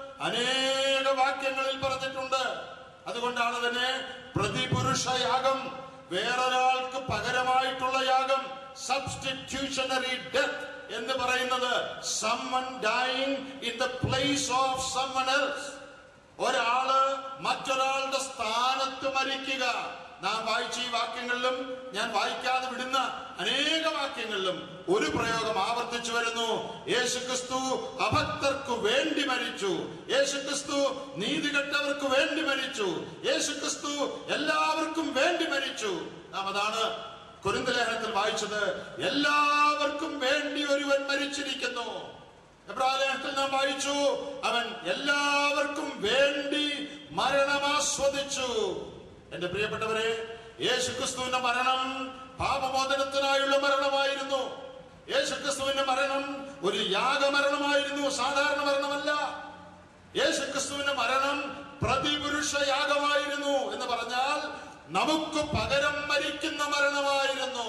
അനേക വാക്യങ്ങളിൽ പറഞ്ഞിട്ടുണ്ട് അതുകൊണ്ടാണ് തന്നെ പ്രതിപുരുഷ യാഗം വേറൊരാൾക്ക് പകരമായിട്ടുള്ള യാഗം സബ്സ്റ്റിറ്റ്യൂഷണറി ഡെത്ത് എന്ന് പറയുന്നത് someone dying in the place of someone else ഒരാള് മറ്റൊരാളുടെ സ്ഥാനത്ത് മരിക്കുക നാം വായിച്ച ഈ വാക്യങ്ങളിലും ഞാൻ വായിക്കാതെ വിടുന്ന അനേക വാക്യങ്ങളിലും ഒരു പ്രയോഗം ആവർത്തിച്ചു വരുന്നു യേശുക്രിസ്തു അഭക്തർക്ക് വേണ്ടി മരിച്ചു യേശുക്രിസ്തു നീതികെട്ടവർക്ക് വേണ്ടി മരിച്ചു യേശുക്രിസ്തു എല്ലാവർക്കും വേണ്ടി മരിച്ചു നാം അതാണ് കൊരിന്ത ലേഖനത്തിൽ വായിച്ചത് എല്ലാവർക്കും വേണ്ടി ഒരുവൻ മരിച്ചിരിക്കുന്നു എബ്രാലേഖനത്തിൽ നാം വായിച്ചു അവൻ എല്ലാവർക്കും വേണ്ടി മരണമാസ്വദിച്ചു എന്റെ പ്രിയപ്പെട്ടവരെ യേശുക്രിസ്തുവിന്റെ മരണം പാപമോചനത്തിനായുള്ള മരണമായിരുന്നു യേശുക്രിസ്തുവിന്റെ മരണം ഒരു യാഗമരണമായിരുന്നു സാധാരണ മരണമല്ല യേശുക്രിസ്തുവിന്റെ മരണം പ്രതിപുരുഷ യാഗമായിരുന്നു എന്ന് പറഞ്ഞാൽ നമുക്ക് പകരം മരിക്കുന്ന മരണമായിരുന്നു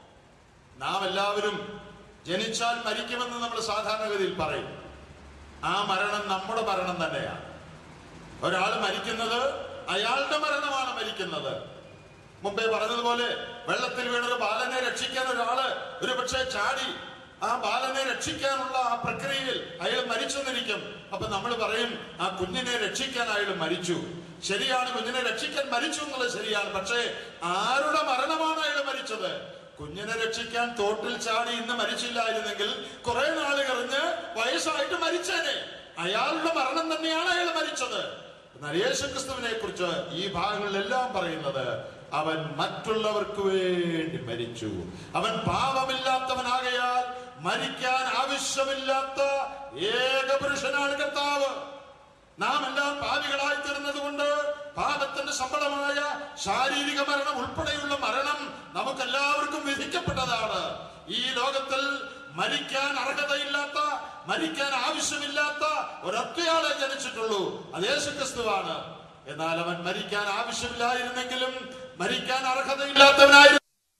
നാം എല്ലാവരും ജനിച്ചാൽ മരിക്കുമെന്ന് നമ്മൾ സാധാരണഗതിയിൽ പറയും ആ മരണം നമ്മുടെ മരണം തന്നെയാണ് ഒരാൾ മരിക്കുന്നത് അയാളുടെ മരണമാണ് മരിക്കുന്നത് മുമ്പേ പറഞ്ഞതുപോലെ വെള്ളത്തിൽ വീണൊരു ബാലനെ രക്ഷിക്കാൻ ഒരാള് ഒരു പക്ഷേ ചാടി ആ ബാലനെ രക്ഷിക്കാനുള്ള ആ പ്രക്രിയയിൽ അയാൾ മരിച്ചെന്നിരിക്കും അപ്പൊ നമ്മൾ പറയും ആ കുഞ്ഞിനെ രക്ഷിക്കാൻ അയാൾ മരിച്ചു ശരിയാണ് കുഞ്ഞിനെ രക്ഷിക്കാൻ മരിച്ചു എന്നുള്ളത് ശരിയാണ് പക്ഷേ ആരുടെ മരണമാണ് അയാൾ മരിച്ചത് കുഞ്ഞിനെ രക്ഷിക്കാൻ തോട്ടിൽ ചാടി ഇന്ന് മരിച്ചില്ലായിരുന്നെങ്കിൽ കുറെ നാൾ കഴിഞ്ഞ് വയസ്സായിട്ട് മരിച്ചേനെ അയാളുടെ മരണം തന്നെയാണ് അയാൾ മരിച്ചത് എന്നാൽ യേശുക്രിസ്തുവിനെ കുറിച്ച് ഈ ഭാഗങ്ങളിലെല്ലാം പറയുന്നത് അവൻ മറ്റുള്ളവർക്ക് വേണ്ടി മരിച്ചു അവൻ പാപമില്ലാത്തവനാകയാൽ മരിക്കാൻ ആവശ്യമില്ലാത്ത ഏക പുരുഷനാണ് കർത്താവ് നാം എല്ലാം പാപികളായി തീർന്നത് കൊണ്ട് പാപത്തിന്റെ ശമ്പളമായ ശാരീരിക മരണം ഉൾപ്പെടെയുള്ള മരണം നമുക്കെല്ലാവർക്കും വിധിക്കപ്പെട്ടതാണ് ഈ ലോകത്തിൽ മരിക്കാൻ അർഹതയില്ലാത്ത മരിക്കാൻ ആവശ്യമില്ലാത്ത ഒരൊറ്റയാളെ ജനിച്ചിട്ടുള്ളൂ അത് യേശുക്രിസ്തുവാണ് എന്നാൽ അവൻ മരിക്കാൻ ആവശ്യമില്ലായിരുന്നെങ്കിലും മരിക്കാൻ അർഹതയില്ലാത്തവനായിരുന്നു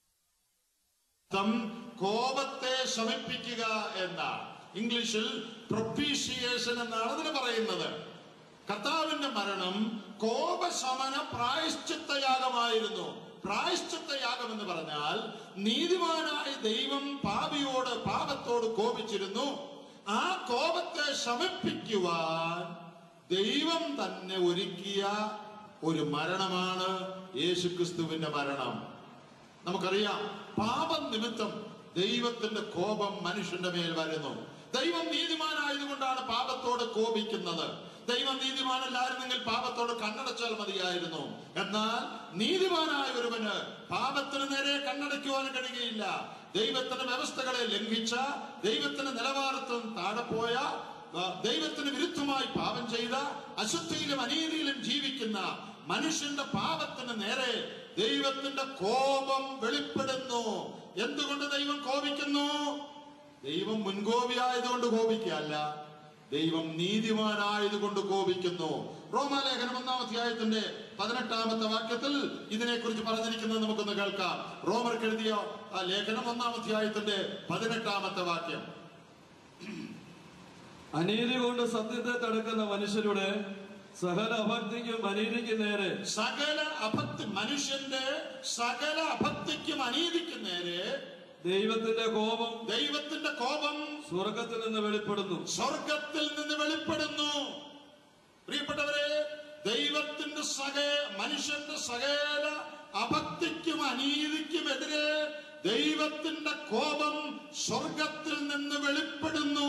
അർത്ഥം കോപത്തെ ശമിപ്പിക്കുക എന്നാണ് ഇംഗ്ലീഷിൽ പ്രൊപ്പീഷിയേഷൻ എന്നാണ് അതിന് പറയുന്നത് കർത്താവിന്റെ മരണം കോപശമന പ്രായശ്ചിത്തയാഗമായിരുന്നു പ്രായശ്ചിത്തയാഗം എന്ന് പറഞ്ഞാൽ നീതിമാനായ ദൈവം പാപിയോട് പാപത്തോട് കോപിച്ചിരുന്നു ആ കോപത്തെ ശമിപ്പിക്കുവാൻ ദൈവം തന്നെ ഒരുക്കിയ ഒരു മരണമാണ് യേശുക്രിസ്തുവിന്റെ മരണം നമുക്കറിയാം പാപം നിമിത്തം ദൈവത്തിന്റെ കോപം മനുഷ്യന്റെ മേൽ വരുന്നു ദൈവം നീതിമാനായതുകൊണ്ടാണ് പാപത്തോട് കോപിക്കുന്നത് ദൈവം നീതിമാനല്ലായിരുന്നെങ്കിൽ പാപത്തോട് കണ്ണടച്ചാൽ മതിയായിരുന്നു എന്നാൽ നീതിമാനായ ഒരുവന് പാപത്തിന് നേരെ കണ്ണടയ്ക്കുവാൻ കഴിയുകയില്ല ദൈവത്തിന്റെ വ്യവസ്ഥകളെ ലംഘിച്ച ദൈവത്തിന്റെ നിലവാരത്തും താഴെ പോയ ആ, ദൈവത്തിന് വിരുദ്ധമായി പാപം ചെയ്ത അശുദ്ധിയിലും അനീതിയിലും ജീവിക്കുന്ന മനുഷ്യന്റെ പാപത്തിന് നേരെ ദൈവത്തിന്റെ കോപം വെളിപ്പെടുന്നു എന്തുകൊണ്ട് ദൈവം കോപിക്കുന്നു ദൈവം മുൻകോപിയായതുകൊണ്ട് കോപിക്കുകയല്ല ദൈവം നീതിമാനായതുകൊണ്ട് കോപിക്കുന്നു റോമാലേഖനം ഒന്നാം അധ്യായത്തിന്റെ പതിനെട്ടാമത്തെ വാക്യത്തിൽ ഇതിനെക്കുറിച്ച് പറഞ്ഞിരിക്കുന്നത് നമുക്കൊന്ന് കേൾക്കാം റോമർക്ക് എഴുതിയ ആ ലേഖനം ഒന്നാം അധ്യായത്തിന്റെ പതിനെട്ടാമത്തെ വാക്യം അനീതി കൊണ്ട് സത്യത്തെ തടുക്കുന്ന മനുഷ്യരുടെ സകല അഭക്തിക്കും അനീതിക്കും നേരെ സകല അഭക്തി മനുഷ്യന്റെ സകല അഭക്തിക്കും അനീതിക്കും നേരെ ദൈവത്തിന്റെ കോപം ദൈവത്തിന്റെ കോപം സ്വർഗത്തിൽ നിന്ന് വെളിപ്പെടുന്നു സ്വർഗത്തിൽ നിന്ന് വെളിപ്പെടുന്നു പ്രിയപ്പെട്ടവരെ ദൈവത്തിന്റെ സക മനുഷ്യന്റെ സകല അഭക്തിക്കും അനീതിക്കും എതിരെ ദൈവത്തിന്റെ കോപം സ്വർഗത്തിൽ നിന്ന് വെളിപ്പെടുന്നു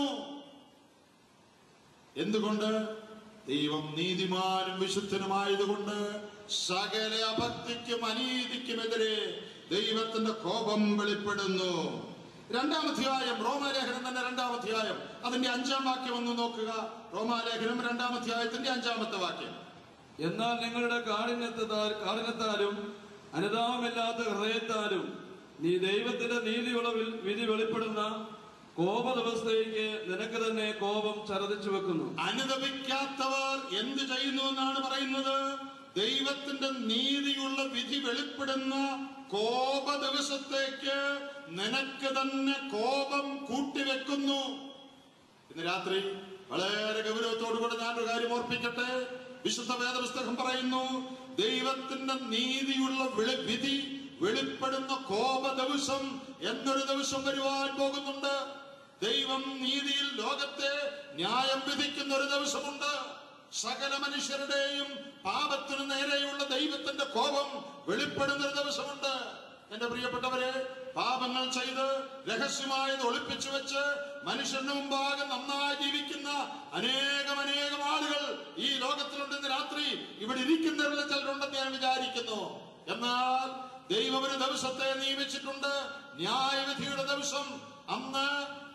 എന്തുകൊണ്ട് ദൈവം നീതിമാനും വിശുദ്ധനുമായതുകൊണ്ട് സകല അഭക്തിക്കും അനീതിക്കുമെതിരെ ദൈവത്തിന്റെ കോപം വെളിപ്പെടുന്നു രണ്ടാം അധ്യായം റോമാലേഖനം തന്നെ രണ്ടാം അധ്യായം അതിന്റെ അഞ്ചാം വാക്യം ഒന്ന് നോക്കുക റോമാലേഖനം രണ്ടാം അധ്യായത്തിന്റെ അഞ്ചാമത്തെ വാക്യം എന്നാൽ നിങ്ങളുടെ കാഠിന്യത്താൽ കാഠിന്യത്താലും അനുതാപമില്ലാത്ത ഹൃദയത്താലും നീ ദൈവത്തിന്റെ നീതിയുള്ള വി- വിധി വെളിപ്പെടുന്ന കോപ ദിവസത്തേക്ക് നിനക്ക് തന്നെ കോപം ചരതിച്ചു വെക്കുന്നു അനുദപിക്കാത്തവർ എന്ത് ചെയ്യുന്നു എന്നാണ് പറയുന്നത് ദൈവത്തിന്റെ നീതിയുള്ള വിധി വെളിപ്പെടുന്ന കോപ ദിവസത്തേക്ക് നിനക്ക് തന്നെ കോപം കൂട്ടിവെക്കുന്നു ഇന്ന് രാത്രി വളരെ ഗൗരവത്തോടു കൂടെ ഞാനൊരു കാര്യം ഓർപ്പിക്കട്ടെ വിശുദ്ധ വേദപുസ്തകം പറയുന്നു ദൈവത്തിന്റെ നീതിയുള്ള വിളി- വിധി വെളിപ്പെടുന്ന കോപ ദിവസം എന്നൊരു ദിവസം വരുവാൻ പോകുന്നുണ്ട് ദൈവം നീതിയിൽ ലോകത്തെ ന്യായം വിധിക്കുന്ന ഒരു ദിവസമുണ്ട് സകല മനുഷ്യരുടെയും പാപത്തിനു നേരെയുള്ള ദൈവത്തിന്റെ കോപം വെളിപ്പെടുന്ന ഒരു ദിവസമുണ്ട് എന്റെ പ്രിയപ്പെട്ടവരെ പാപങ്ങൾ ചെയ്ത് രഹസ്യമായത് ഒളിപ്പിച്ചു വെച്ച് മനുഷ്യന്റെ മുമ്പാകെ നന്നായി ജീവിക്കുന്ന അനേകം അനേകം ആളുകൾ ഈ ലോകത്തിലുണ്ട് ഇന്ന് രാത്രി ഇവിടെ ഇരിക്കുന്നവരിൽ ചിലരുണ്ടെന്ന് ഞാൻ വിചാരിക്കുന്നു എന്നാൽ ദൈവം ഒരു ദിവസത്തെ നിയമിച്ചിട്ടുണ്ട് ന്യായവിധിയുടെ ദിവസം അന്ന്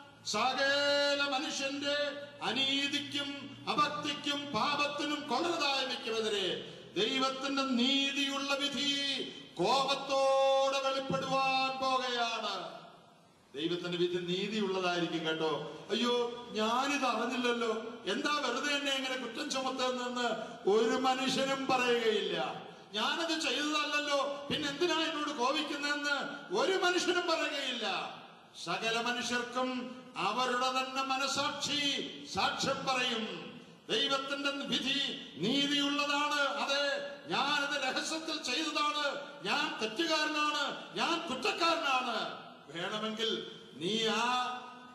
സകല മനുഷ്യന്റെ അനീതിക്കും അഭക്തിക്കും പാപത്തിനും കൊള്ളരുതായ്മയ്ക്കുമെതിരെ ദൈവത്തിന്റെ നീതിയുള്ള വിധി കോപത്തോടെ വെളിപ്പെടുവാൻ പോകുകയാണ് ദൈവത്തിന്റെ വിധി നീതിയുള്ളതായിരിക്കും കേട്ടോ അയ്യോ ഞാനിത് അറിഞ്ഞില്ലല്ലോ എന്താ വെറുതെ എന്നെ ഇങ്ങനെ കുറ്റം ചുമത്തുന്നെന്ന് ഒരു മനുഷ്യനും പറയുകയില്ല ഞാനത് ചെയ്തതല്ലല്ലോ പിന്നെ എന്തിനാ എന്നോട് കോപിക്കുന്നതെന്ന് ഒരു മനുഷ്യനും പറയുകയില്ല സകല മനുഷ്യർക്കും അവരുടെ തന്നെ മനസാക്ഷി സാക്ഷ്യം പറയും ദൈവത്തിന്റെ വിധി നീതിയുള്ളതാണ് അതെ ഞാനത് രഹസ്യത്തിൽ ചെയ്തതാണ് ഞാൻ തെറ്റുകാരനാണ് ഞാൻ കുറ്റക്കാരനാണ് വേണമെങ്കിൽ നീ ആ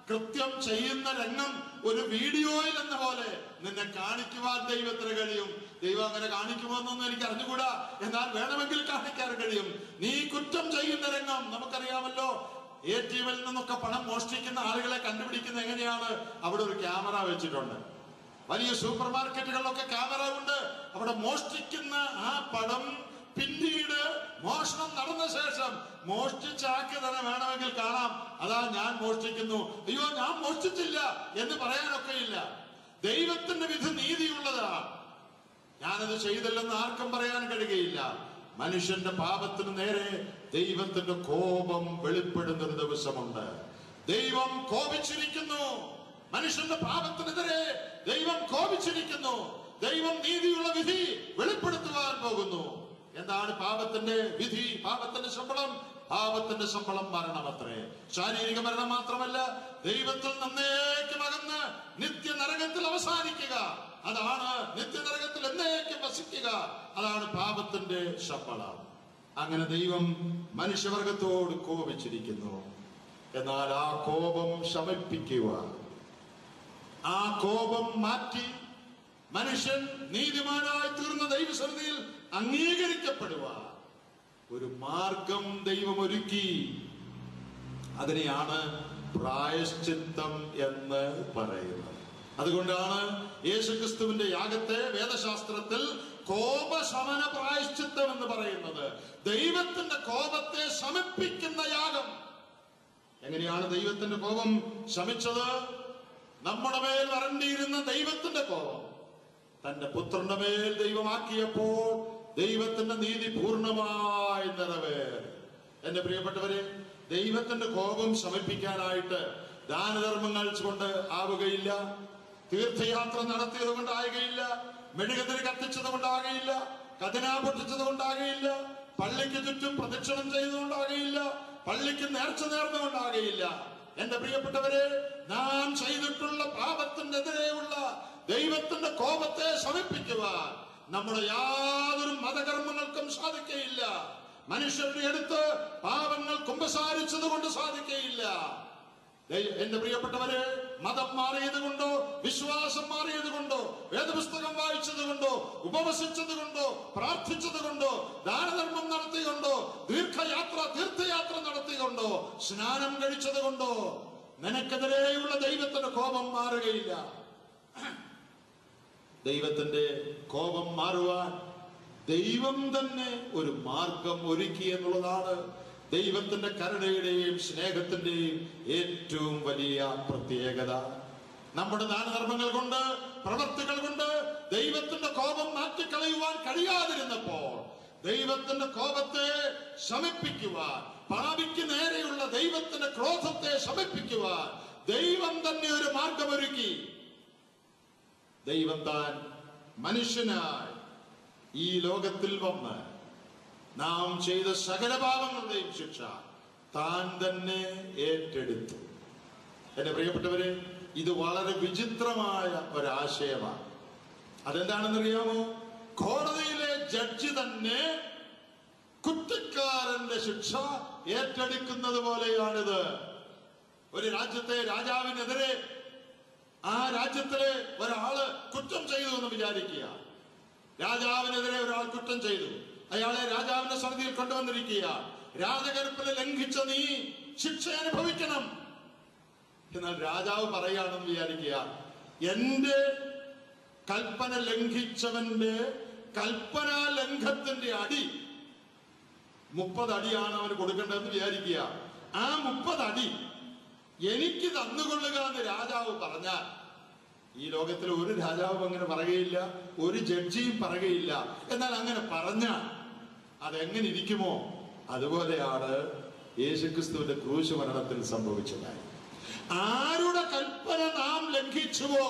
കൃത്യം ചെയ്യുന്ന രംഗം ഒരു വീഡിയോയിൽ എന്ന പോലെ നിന്നെ കാണിക്കുവാൻ ദൈവത്തിന് കഴിയും ദൈവം അങ്ങനെ കാണിക്കുമോ എന്നൊന്നും എനിക്ക് അറിഞ്ഞുകൂടാ എന്നാൽ വേണമെങ്കിൽ കാണിക്കാൻ കഴിയും നീ കുറ്റം ചെയ്യുന്ന രംഗം നമുക്കറിയാമല്ലോ എ ടി എമ്മിൽ നിന്നൊക്കെ പണം മോഷ്ടിക്കുന്ന ആളുകളെ കണ്ടുപിടിക്കുന്ന എങ്ങനെയാണ് അവിടെ ഒരു ക്യാമറ വെച്ചിട്ടുണ്ട് വലിയ സൂപ്പർ മാർക്കറ്റുകളിലൊക്കെ ക്യാമറ ഉണ്ട് അവിടെ മോഷ്ടിക്കുന്ന ആ പണം പിന്നീട് മോഷണം നടന്ന ശേഷം മോഷ്ടിച്ചാക്കി തന്നെ വേണമെങ്കിൽ കാണാം അതാ ഞാൻ മോഷ്ടിക്കുന്നു അയ്യോ ഞാൻ മോഷ്ടിച്ചില്ല എന്ന് പറയാനൊക്കെ ഇല്ല ദൈവത്തിന്റെ വിധി നീതിയുള്ളതാണ് ഞാനത് ചെയ്തില്ലെന്ന് ആർക്കും പറയാൻ കഴിയുകയില്ല മനുഷ്യന്റെ പാപത്തിന് നേരെ ദൈവത്തിന്റെ കോപം വെളിപ്പെടുന്ന ഒരു ദിവസമുണ്ട് ദൈവം കോപിച്ചിരിക്കുന്നു മനുഷ്യന്റെ പാപത്തിനെതിരെ ദൈവം കോപിച്ചിരിക്കുന്നു ദൈവം നീതിയുള്ള വിധി വെളിപ്പെടുത്തുവാൻ പോകുന്നു എന്താണ് പാപത്തിന്റെ വിധി പാപത്തിന്റെ ശമ്പളം പാപത്തിന്റെ ശമ്പളം മരണമത്രേ ശാരീരിക മരണം മാത്രമല്ല ദൈവത്തിൽ നന്നേക്കും അകന്ന് നിത്യ നരകത്തിൽ അവസാനിക്കുക അതാണ് നിത്യ നരകത്തിൽ എന്നേക്കും വസിക്കുക അതാണ് പാപത്തിന്റെ ശമ്പളം അങ്ങനെ ദൈവം മനുഷ്യവർഗത്തോട് കോപിച്ചിരിക്കുന്നു എന്നാൽ ആ കോപം ശമിപ്പിക്കുക ആ കോപം മാറ്റി മനുഷ്യൻ നീതിമാനായി തീർന്ന ദൈവസന്നിധിയിൽ അംഗീകരിക്കപ്പെടുവാൻ ഒരു മാർഗം ദൈവം ഒരുക്കി അതിനെയാണ് പ്രായശ്ചിത്തം എന്ന് പറയുന്നത് അതുകൊണ്ടാണ് യേശുക്രിസ്തുവിന്റെ യാഗത്തെ വേദശാസ്ത്രത്തിൽ കോപശമന പ്രായശ്ചിത്തം എന്ന് പറയുന്നത് ദൈവത്തിന്റെ കോപത്തെ ശമിപ്പിക്കുന്ന യാഗം എങ്ങനെയാണ് ദൈവത്തിന്റെ കോപം ശമിച്ചത് നമ്മുടെ മേൽ വരണ്ടിയിരുന്ന ദൈവത്തിന്റെ കോപം തന്റെ പുത്രന്റെ മേൽ ദൈവമാക്കിയപ്പോൾ ദൈവത്തിന്റെ നീതി പൂർണ്ണമായി നിറവേറി എന്റെ പ്രിയപ്പെട്ടവരെ ദൈവത്തിന്റെ കോപം ശമിപ്പിക്കാനായിട്ട് ദാനധർമ്മങ്ങൾ കൊണ്ട് ആവുകയില്ല തീർത്ഥയാത്ര നടത്തിയത് കൊണ്ടാകുകയില്ല മെഴുകുതിരി കത്തിച്ചത് കൊണ്ടാകുകയില്ല കതിനാ പൊട്ടിച്ചത് കൊണ്ടാകുകയില്ല പള്ളിക്ക് ചുറ്റും പ്രദക്ഷിണം ചെയ്തുകൊണ്ടാകുകയില്ല പള്ളിക്ക് നേർച്ച നേർന്നുകൊണ്ടാകുകയില്ല എന്റെ പ്രിയപ്പെട്ടവരെ നാം ചെയ്തിട്ടുള്ള പാപത്തിനെതിരെയുള്ള ദൈവത്തിന്റെ കോപത്തെ ശമിപ്പിക്കുവാൻ നമ്മുടെ യാതൊരു മതകർമ്മങ്ങൾക്കും സാധിക്കയില്ല മനുഷ്യരുടെ അടുത്ത് പാപങ്ങൾ കുമ്പസാരിച്ചത് കൊണ്ട് സാധിക്കയില്ല ദൈ- എന്റെ പ്രിയപ്പെട്ടവരെ മതം മാറിയത് കൊണ്ടോ വിശ്വാസം മാറിയത് കൊണ്ടോ വേദപുസ്തകം വായിച്ചത് കൊണ്ടോ ഉപവസിച്ചത് കൊണ്ടോ പ്രാർത്ഥിച്ചത് കൊണ്ടോ ദാനധർമ്മം നടത്തിക്കൊണ്ടോ ദീർഘയാത്ര തീർത്ഥയാത്ര നടത്തിക്കൊണ്ടോ സ്നാനം കഴിച്ചത് കൊണ്ടോ നിനക്കെതിരെയുള്ള ദൈവത്തിന്റെ കോപം മാറുകയില്ല ദൈവത്തിന്റെ കോപം മാറുവാൻ ദൈവം തന്നെ ഒരു മാർഗം ഒരുക്കി എന്നുള്ളതാണ് ദൈവത്തിന്റെ കരുണയുടെയും സ്നേഹത്തിന്റെയും ഏറ്റവും വലിയ പ്രത്യേകത നമ്മുടെ ദാനധർമ്മങ്ങൾ കൊണ്ട് പ്രവർത്തികൾ കൊണ്ട് ദൈവത്തിന്റെ കോപം മാറ്റിക്കളയുവാൻ കഴിയാതിരുന്നപ്പോൾ ദൈവത്തിന്റെ കോപത്തെ ശമിപ്പിക്കുവാൻ പാപിക്ക് നേരെയുള്ള ദൈവത്തിന്റെ ക്രോധത്തെ ശമിപ്പിക്കുവാൻ ദൈവം തന്നെ ഒരു മാർഗമൊരുക്കി ദൈവം താൻ മനുഷ്യനായി ഈ ലോകത്തിൽ വന്ന് നാം ചെയ്ത സകല പാപങ്ങളുടെയും ശിക്ഷ താൻ തന്നെ ഏറ്റെടുത്തു എന്റെ പ്രിയപ്പെട്ടവരെ ഇത് വളരെ വിചിത്രമായ ഒരാശയമാണ് അതെന്താണെന്നറിയാമോ കോടതിയിലെ ജഡ്ജി തന്നെ കുറ്റക്കാരന്റെ ശിക്ഷ ഏറ്റെടുക്കുന്നത് പോലെയാണിത് ഒരു രാജ്യത്തെ രാജാവിനെതിരെ ആ രാജ്യത്തിലെ ഒരാള് കുറ്റം ചെയ്തു എന്ന് വിചാരിക്കുക രാജാവിനെതിരെ ഒരാൾ കുറ്റം ചെയ്തു അയാളെ രാജാവിന്റെ സമിതിയിൽ കൊണ്ടുവന്നിരിക്കുക രാജകൽപ്പന ലംഘിച്ച നീ ശിക്ഷ അനുഭവിക്കണം എന്നാൽ രാജാവ് പറയുകയാണെന്ന് വിചാരിക്കുക എന്റെ കൽപ്പന ലംഘിച്ചവന്റെ കൽപ്പനാ ലംഘത്തിന്റെ അടി മുപ്പത് അടിയാണ് അവന് കൊടുക്കേണ്ടതെന്ന് വിചാരിക്കുക ആ മുപ്പത് അടി എനിക്ക് തന്നുകൊള്ളുക എന്ന് രാജാവ് പറഞ്ഞാൽ ഈ ലോകത്തിൽ ഒരു രാജാവും അങ്ങനെ പറയുകയില്ല ഒരു ജഡ്ജിയും പറയുകയില്ല എന്നാൽ അങ്ങനെ പറഞ്ഞാൽ അതെങ്ങനെ ഇരിക്കുമോ അതുപോലെയാണ് യേശുക്രിസ്തുവിന്റെ ക്രൂശ് മരണത്തിൽ സംഭവിച്ചത് ആരുടെ കൽപ്പന നാം ലംഘിച്ചുവോ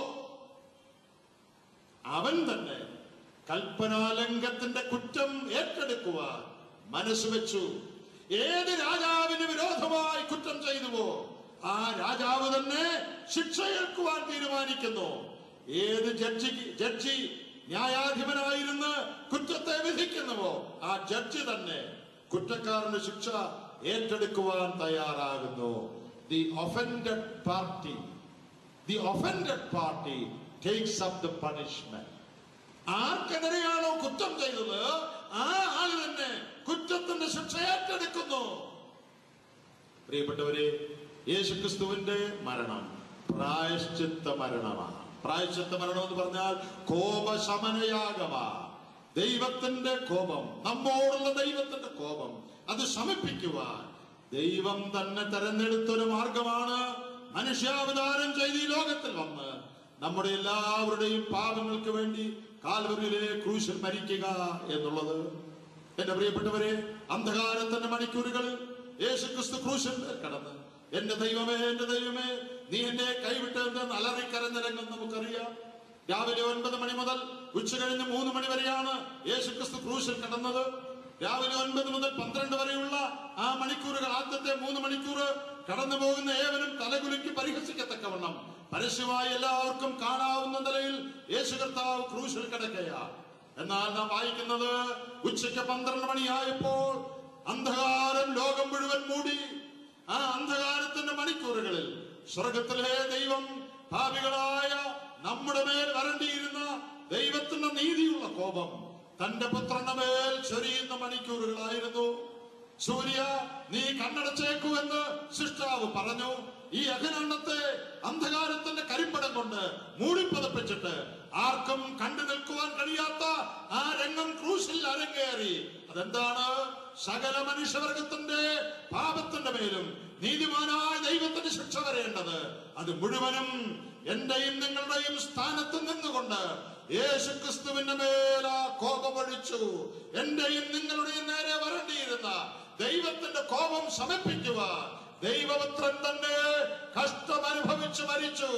അവൻ തന്നെ കൽപ്പനാലംഘത്തിന്റെ കുറ്റം ഏറ്റെടുക്കുവാൻ മനസ്സ് വെച്ചു ഏത് രാജാവിന് വിരോധമായി കുറ്റം ചെയ്തുവോ ആ രാജാവ് തന്നെ ശിക്ഷ ഏൽക്കുവാൻ തീരുമാനിക്കുന്നു ഏത് ജഡ്ജി ജഡ്ജി ന്യായാധിപനായിരുന്ന് കുറ്റത്തെ വിധിക്കുന്നുവോ ആ ജഡ്ജി തന്നെ കുറ്റക്കാരന്റെ ശിക്ഷ ഏറ്റെടുക്കുവാൻ തയ്യാറാകുന്നു the offended party, the offended party takes up the punishment. ആർക്കെതിരെയാണോ കുറ്റം ചെയ്തത് ആ ആൾ തന്നെ കുറ്റത്തിന്റെ ശിക്ഷ ഏറ്റെടുക്കുന്നു പ്രിയപ്പെട്ടവരെ യേശുക്രിസ്തുവിന്റെ മരണം പ്രായശ്ചിത്ത മരണമാണ് പ്രായശ്ചിത്ത മരണം എന്ന് പറഞ്ഞാൽ കോപശമനയാഗമാ ദൈവത്തിന്റെ കോപം നമ്മോടുള്ള ദൈവത്തിന്റെ കോപം അത് ശമിപ്പിക്കുവാൻ ദൈവം തന്നെ തെരഞ്ഞെടുത്തൊരു മാർഗമാണ് മനുഷ്യാവതാരം ചെയ്ത് ഈ ലോകത്തിൽ വന്ന് നമ്മുടെ എല്ലാവരുടെയും പാപങ്ങൾക്ക് വേണ്ടി കാൽവരിയിലെ ക്രൂശിൽ മരിക്കുക എന്നുള്ളത് എന്റെ പ്രിയപ്പെട്ടവരെ അന്ധകാരത്തിന്റെ മണിക്കൂറുകളിൽ യേശുക്രിസ്തു ക്രൂശിൽ കടന്ന് എന്റെ ദൈവമേ എന്റെ ദൈവമേ നീ എന്നെ കൈവിട്ടെന്ന് അലറിക്കരഞ്ഞിറങ്ങും നമുക്കറിയാം രാവിലെ ഒൻപത് മണി മുതൽ ഉച്ച കഴിഞ്ഞ് മൂന്ന് മണി വരെയാണ് യേശുക്രിസ്തു ക്രൂശിൽ കടന്നത് രാവിലെ ഒൻപത് മുതൽ പന്ത്രണ്ട് വരെയുള്ള ആ മണിക്കൂറുകൾ ആദ്യത്തെ മൂന്ന് മണിക്കൂർ കടന്നു പോകുന്ന ഏവനും തലകുലുക്കി പരിഹസിക്കത്തക്കവണ്ണം പരസ്യമായി എല്ലാവർക്കും കാണാവുന്ന നിലയിൽ യേശു കർത്താവ് ക്രൂശിൽ കിടക്കയാ എന്നാൽ നാം വായിക്കുന്നത് ഉച്ചയ്ക്ക് പന്ത്രണ്ട് മണിയായപ്പോൾ അന്ധകാരം ലോകം മുഴുവൻ മൂടി ആ അന്ധകാരത്തിന്റെ മണിക്കൂറുകളിൽ സ്വർഗത്തിലെ ദൈവം ഭാവികളായ നമ്മുടെ മേൽ വരണ്ടിയിരുന്ന ദൈവത്തിന്റെ നീതിയുള്ള കോപം തന്റെ പുത്രന്റെ മേൽ ചൊരിയുന്ന മണിക്കൂറുകളായിരുന്നു സൂര്യ നീ കണ്ണടച്ചേക്കൂ എന്ന് സൃഷ്ടാവ് പറഞ്ഞു ഈ അഖിലണ്ണത്തെ അന്ധകാരത്തിന്റെ കരിമ്പടം കൊണ്ട് മൂടിപ്പതപ്പിച്ചിട്ട് ആർക്കും കണ്ടു നിൽക്കുവാൻ കഴിയാത്ത ആ രംഗം ക്രൂശിൽ അരങ്ങേറി അതെന്താണ് സകല മനുഷ്യവർഗത്തിന്റെ പാപത്തിന്റെ മേലും നീതിമാനായ ദൈവത്തിന്റെ ശിക്ഷ വരേണ്ടത് അത് മുഴുവനും എന്റെയും നിങ്ങളുടെയും സ്ഥാനത്ത് നിന്നുകൊണ്ട് യേശു ക്രിസ്തുവിന്റെ മേല കോപമൊഴിച്ചു എന്റെയും നിങ്ങളുടെയും നേരെ വരണ്ടിയിരുന്ന ദൈവത്തിന്റെ കോപം ശമിപ്പിക്കുവാൻ ദൈവപുത്രൻ തന്നെ കഷ്ടം അനുഭവിച്ചു മരിച്ചു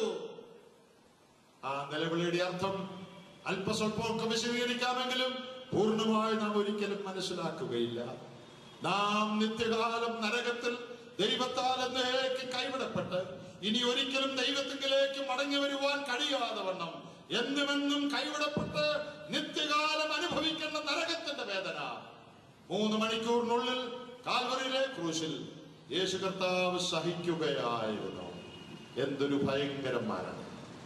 ആ നിലവിളിയുടെ അർത്ഥം അല്പസ്വല്പമൊക്കെ വിശദീകരിക്കാമെങ്കിലും പൂർണ്ണമായി നാം ഒരിക്കലും മനസ്സിലാക്കുകയില്ല നാം നിത്യകാലം നരകത്തിൽ ദൈവത്താൽ എന്നേക്ക് കൈവിടപ്പെട്ട് ഇനി ഒരിക്കലും ദൈവത്തിങ്കിലേക്ക് മടങ്ങി വരുവാൻ കഴിയാതെ വണ്ണം എന്നുമെന്നും കൈവിടപ്പെട്ട് നിത്യകാലം അനുഭവിക്കുന്ന നരകത്തിന്റെ വേദന മൂന്ന് മണിക്കൂറിനുള്ളിൽ കാൽവറിയിലെ ക്രൂശിൽ യേശു കർത്താവ് സഹിക്കുകയായിരുന്നു എന്തൊരു ഭയങ്കരന്മാരാണ്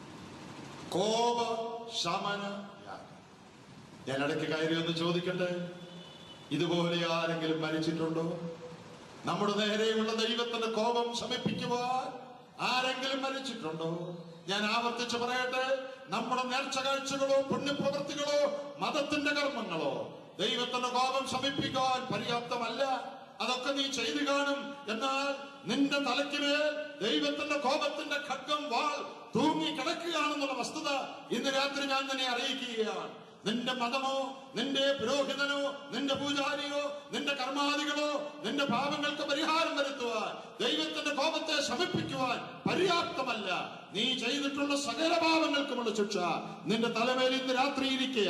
കോപ ശമന യാഗം. ഞാൻ ഇടയ്ക്ക് കയറി ഒന്ന് ചോദിക്കട്ടെ ഇതുപോലെ ആരെങ്കിലും മരിച്ചിട്ടുണ്ടോ നമ്മുടെ നേരെയുള്ള ദൈവത്തിന്റെ കോപം ശമിപ്പിക്കുവാൻ ആരെങ്കിലും മരിച്ചിട്ടുണ്ടോ ഞാൻ ആവർത്തിച്ച് പറയട്ടെ നമ്മുടെ നേർച്ച കാഴ്ചകളോ പുണ്യപ്രവൃത്തികളോ മതത്തിന്റെ കർമ്മങ്ങളോ ദൈവത്തിന്റെ കോപം ശമിപ്പിക്കാൻ പര്യാപ്തമല്ല അതൊക്കെ നീ ചെയ്തു കാണും എന്നാൽ നിന്റെ തലയ്ക്കുമേൽ ദൈവത്തിന്റെ കോപത്തിന്റെ ഖഡ്ഗം വാൾ തൂങ്ങി കിടക്കുകയാണെന്നുള്ള വസ്തുത ഇന്ന് രാത്രി ഞാൻ നിന്നെ അറിയിക്കുകയാണ് നിന്റെ മതമോ നിന്റെ പുരോഹിതനോ നിന്റെ പൂജാരിയോ നിന്റെ കർമാദികളോ നിന്റെ പാപങ്ങൾക്ക് പരിഹാരം വരുത്തുവാൻ ദൈവത്തിന്റെ കോപത്തെ ശമിപ്പിക്കുവാൻ പര്യാപ്തമല്ല നീ ചെയ്തിട്ടുള്ള സകല പാപങ്ങൾക്കുമുള്ള ശിക്ഷ നിന്റെ തലമേൽ ഇന്ന് രാത്രി ഇരിക്കുക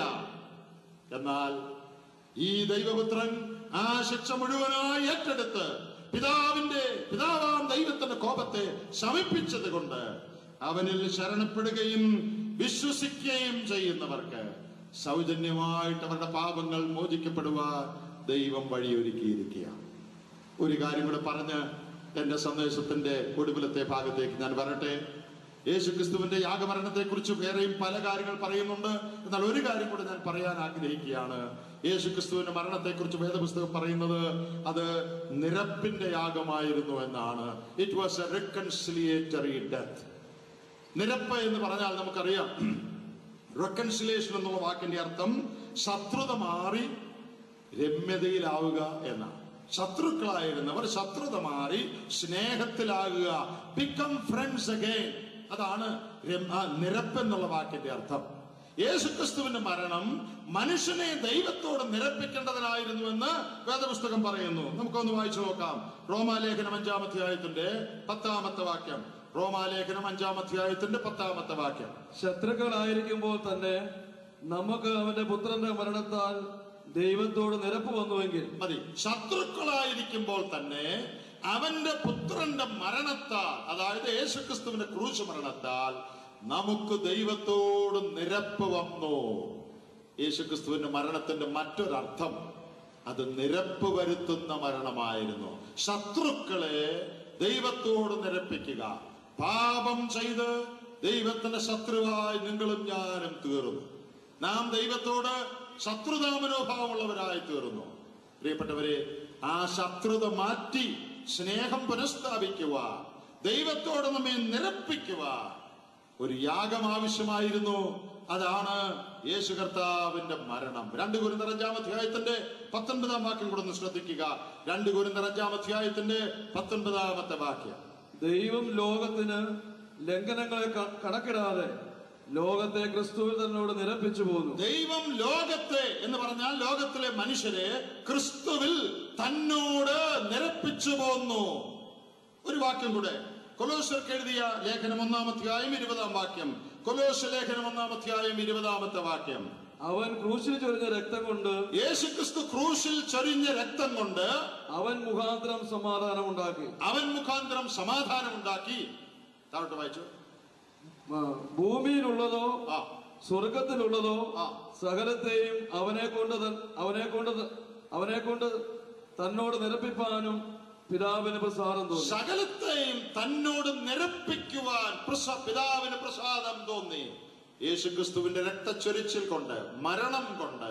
എന്നാൽ ഈ ദൈവപുത്രൻ ആ ശിക്ഷ മുഴുവനായി ഏറ്റെടുത്ത് പിതാവിന്റെ പിതാവാം ദൈവത്തിന്റെ കോപത്തെ ശമിപ്പിച്ചത് കൊണ്ട് അവനിൽ ശരണപ്പെടുകയും വിശ്വസിക്കുകയും ചെയ്യുന്നവർക്ക് സൗജന്യമായിട്ട് അവരുടെ പാപങ്ങൾ മോചിക്കപ്പെടുവാൻ ദൈവം വഴിയൊരുക്കിയിരിക്കുകയാണ് ഒരു കാര്യം കൂടെ പറഞ്ഞ് എന്റെ സന്ദേശത്തിന്റെ ഒടുവിലത്തെ ഭാഗത്തേക്ക് ഞാൻ വരട്ടെ യേശുക്രിസ്തുവിന്റെ യാഗമരണത്തെ കുറിച്ച് വേറെയും പല കാര്യങ്ങൾ പറയുന്നുണ്ട് എന്നാൽ ഒരു കാര്യം കൂടെ ഞാൻ പറയാൻ ആഗ്രഹിക്കുകയാണ് യേശുക്രിസ്തുവിന്റെ മരണത്തെ കുറിച്ച് വേദപുസ്തകം പറയുന്നത് അത് നിരപ്പിന്റെ യാഗമായിരുന്നു എന്നാണ് it was a reconciliatory death നിരപ്പ് എന്ന് പറഞ്ഞാൽ നമുക്കറിയാം റെക്കൺസിലേഷൻ എന്നുള്ള വാക്കിന്റെ അർത്ഥം ശത്രുത മാറി രമ്യതയിലാവുക എന്നാണ് ശത്രുക്കളായിരുന്നവർ ശത്രുത മാറി സ്നേഹത്തിലാകുക ബിക്കം ഫ്രണ്ട്സ് അഗൈൻ അതാണ് രം- ആ നിരപ്പ് എന്നുള്ള വാക്കിന്റെ അർത്ഥം യേശുക്രിസ്തുവിന്റെ മരണം മനുഷ്യനെ ദൈവത്തോട് നിരപ്പിക്കേണ്ടതിനായിരുന്നുവെന്ന് വേദപുസ്തകം പറയുന്നു നമുക്കൊന്ന് വായിച്ചു നോക്കാം റോമാലേഖനം അഞ്ചാമധ്യായത്തിന്റെ പത്താമത്തെ വാക്യം റോമാലേഖനം അഞ്ചാമധ്യായത്തിന്റെ പത്താമത്തെ വാക്യം ശത്രുക്കളായിരിക്കുമ്പോൾ തന്നെ നമുക്ക് അവന്റെ പുത്രന്റെ മരണത്താൽ ദൈവത്തോട് നിരപ്പ് വന്നുവെങ്കിൽ മതി ശത്രുക്കളായിരിക്കുമ്പോൾ തന്നെ അവന്റെ പുത്രന്റെ മരണത്താൽ അതായത് യേശുക്രിസ്തുവിന്റെ ക്രൂശ് മരണത്താൽ നമുക്ക് ദൈവത്തോട് നിരപ്പ് വന്നു യേശുക്രിസ്തുവിന്റെ മരണത്തിന്റെ മറ്റൊരർത്ഥം അത് നിരപ്പ് വരുത്തുന്ന മരണമായിരുന്നു ശത്രുക്കളെ ദൈവത്തോട് നിരപ്പിക്കുക പാപം ചെയ്ത് ദൈവത്തിന്റെ ശത്രുവായി നിങ്ങളും ഞാനും തീർന്നു നാം ദൈവത്തോട് ശത്രുതാ മനോഭാവമുള്ളവരായി തീർന്നു പ്രിയപ്പെട്ടവരെ ആ ശത്രുത മാറ്റി സ്നേഹം പുനഃസ്ഥാപിക്കുക ദൈവത്തോട് നമ്മെ നിരപ്പിക്കുക ഒരു യാഗം ആവശ്യമായിരുന്നു അതാണ് യേശു കർത്താവിന്റെ മരണം രണ്ട് കുരുന്നർ അഞ്ചാം അധ്യായത്തിന്റെ പത്തൊൻപതാം വാക്യം കൂടെ ഒന്ന് ശ്രദ്ധിക്കുക രണ്ട് കുരുന്നർ അഞ്ചാം അധ്യായത്തിന്റെ പത്തൊൻപതാമത്തെ വാക്യം ദൈവം ലോകത്തിന് ലംഘനങ്ങളെ ക- കണക്കിടാതെ ലോകത്തെ ക്രിസ്തുവിൽ തന്നോട് നിരപ്പിച്ചു പോന്നു ദൈവം ലോകത്തെ എന്ന് പറഞ്ഞാൽ ലോകത്തിലെ മനുഷ്യരെ ക്രിസ്തുവിൽ തന്നോട് നിരപ്പിച്ചു പോന്നു ഒരു വാക്യം കൂടെ കൊലോസർക്ക് എഴുതിയ ലേഖനം ഒന്നാം അധ്യായം ഇരുപതാം വാക്യം കൊലോസ ലേഖനം ഒന്നാം അധ്യായം ഇരുപതാമത്തെ വാക്യം അവൻ ക്രൂശിൽ ചൊരിഞ്ഞ രക്തം കൊണ്ട് യേശുക്രിസ്തു ക്രൂശിൽ ചൊരിഞ്ഞ രക്തം കൊണ്ട് അവൻ മുഖാന്തരം സമാധാനം ഉണ്ടാക്കി അവൻ മുഖാന്തരം സമാധാനം ഉണ്ടാക്കി താഴോട്ട് വായിച്ചു ആ, ഭൂമിയിലുള്ളതോ ആ സ്വർഗത്തിലുള്ളതോ ആ. സകലത്തെയും അവനെ കൊണ്ട് തൻ- അവനെ കൊണ്ട് ത- അവനെ കൊണ്ട് തന്നോട് നിരപ്പിപ്പാനും പിതാവിന് പ്രസാദം തോന്നി സകലത്തെയും തന്നോട് നിരപ്പിക്കുവാൻ പ്രസ- പിതാവിന് പ്രസാദം തോന്നി യേശുക്രിസ്തുവിന്റെ രക്തച്ചൊരിച്ചിൽ കൊണ്ട് മരണം കൊണ്ട്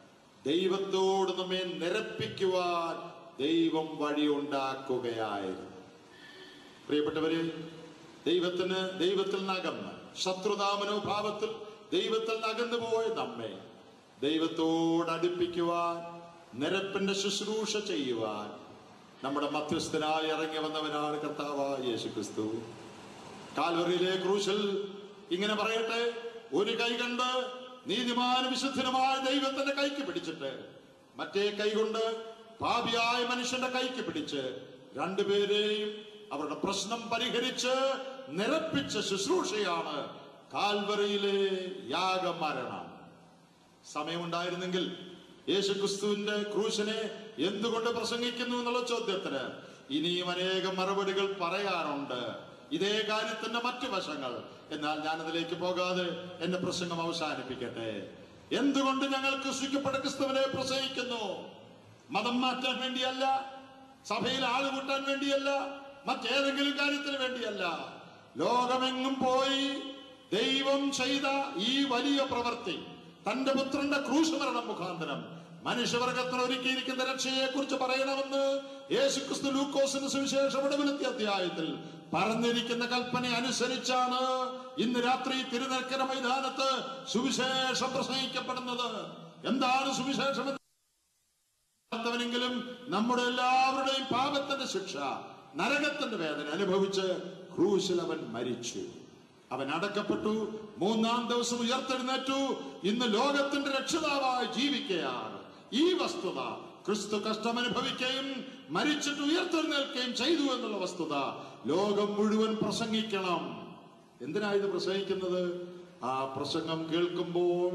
ദൈവത്തോട് നമ്മെ നിരപ്പിക്കുവാൻ ദൈവം വഴിയുണ്ടാക്കുകയായിരുന്നു പ്രിയപ്പെട്ടവരെ ദൈവത്തിന് ദൈവത്തിൽ നകന്ന് ശത്രുതാ മനോഭാവത്തിൽ ദൈവത്തിൽ നകന്നു പോയ നമ്മെ ദൈവത്തോട് അടുപ്പിക്കുവാൻ നിരപ്പിന്റെ ശുശ്രൂഷ ചെയ്യുവാൻ നമ്മുടെ മധ്യസ്ഥനായി ഇറങ്ങി വന്നവനാണ് കർത്താവായ യേശു ക്രിസ്തു കാൽവറിയിലെ ക്രൂശിൽ ഇങ്ങനെ പറയട്ടെ ഒരു കൈ കണ്ട് നീതിമാന വിശുദ്ധനുമായ ദൈവത്തിന്റെ കൈക്ക് പിടിച്ചിട്ട് മറ്റേ കൈ കൊണ്ട് പാപിയായ മനുഷ്യന്റെ കൈക്ക് പിടിച്ച് രണ്ടുപേരെയും അവരുടെ പ്രശ്നം പരിഹരിച്ച് നിരപ്പിച്ച ശുശ്രൂഷയാണ് കാൽവറിയിലെ യാഗമരണം സമയമുണ്ടായിരുന്നെങ്കിൽ യേശുക്രിസ്തുവിന്റെ ക്രൂശിനെ എന്തുകൊണ്ട് പ്രസംഗിക്കുന്നു എന്നുള്ള ചോദ്യത്തിന് ഇനിയും അനേകം മറുപടികൾ പറയാനുണ്ട് ഇതേ കാര്യത്തിന്റെ മറ്റു വശങ്ങൾ എന്നാൽ ഞാൻ അതിലേക്ക് പോകാതെ എന്റെ പ്രസംഗം അവസാനിപ്പിക്കട്ടെ എന്തുകൊണ്ട് ഞങ്ങൾ ക്രിസ്തുക്കപ്പെട്ട ക്രിസ്തുവിനെ പ്രസംഗിക്കുന്നു മതം മാറ്റാൻ വേണ്ടിയല്ല സഭയിൽ ആള് കൂട്ടാൻ വേണ്ടിയല്ല മറ്റേതെങ്കിലും കാര്യത്തിന് വേണ്ടിയല്ല ലോകമെങ്ങും പോയി ദൈവം ചെയ്ത ഈ വലിയ പ്രവൃത്തി തന്റെ പുത്രന്റെ ക്രൂശമരണം മുഖാന്തരം മനുഷ്യവർഗത്തിന് ഒരുക്കിയിരിക്കുന്ന രക്ഷയെ കുറിച്ച് പറയണമെന്ന് യേശുക്രിസ്തു ലൂക്കോസിന് സുവിശേഷം ഇടവിലത്തെ അധ്യായത്തിൽ പറഞ്ഞിരിക്കുന്ന കൽപ്പന അനുസരിച്ചാണ് ഇന്ന് രാത്രി തിരുനക്കര മൈതാനത്ത് സുവിശേഷം പ്രസംഗിക്കപ്പെടുന്നത് എന്താണ് സുവിശേഷം എന്ന് ാത്തവനെങ്കിലും നമ്മുടെ എല്ലാവരുടെയും പാപത്തിന്റെ ശിക്ഷ നരകത്തിന്റെ വേദന അനുഭവിച്ച് ക്രൂശിൽ അവൻ മരിച്ചു അവൻ അടക്കപ്പെട്ടു മൂന്നാം ദിവസം ഉയർത്തെഴുന്നേറ്റു ഇന്ന് ലോകത്തിന്റെ രക്ഷിതാവായി ജീവിക്കുകയാണ് ഈ വസ്തുത ക്രിസ്തു കഷ്ടം അനുഭവിക്കുകയും മരിച്ചിട്ട് ഉയർത്തെഴുന്നേൽക്കുകയും ചെയ്തു എന്നുള്ള വസ്തുത ലോകം മുഴുവൻ പ്രസംഗിക്കണം എന്തിനാ ഇത് പ്രസംഗിക്കുന്നത് ആ പ്രസംഗം കേൾക്കുമ്പോൾ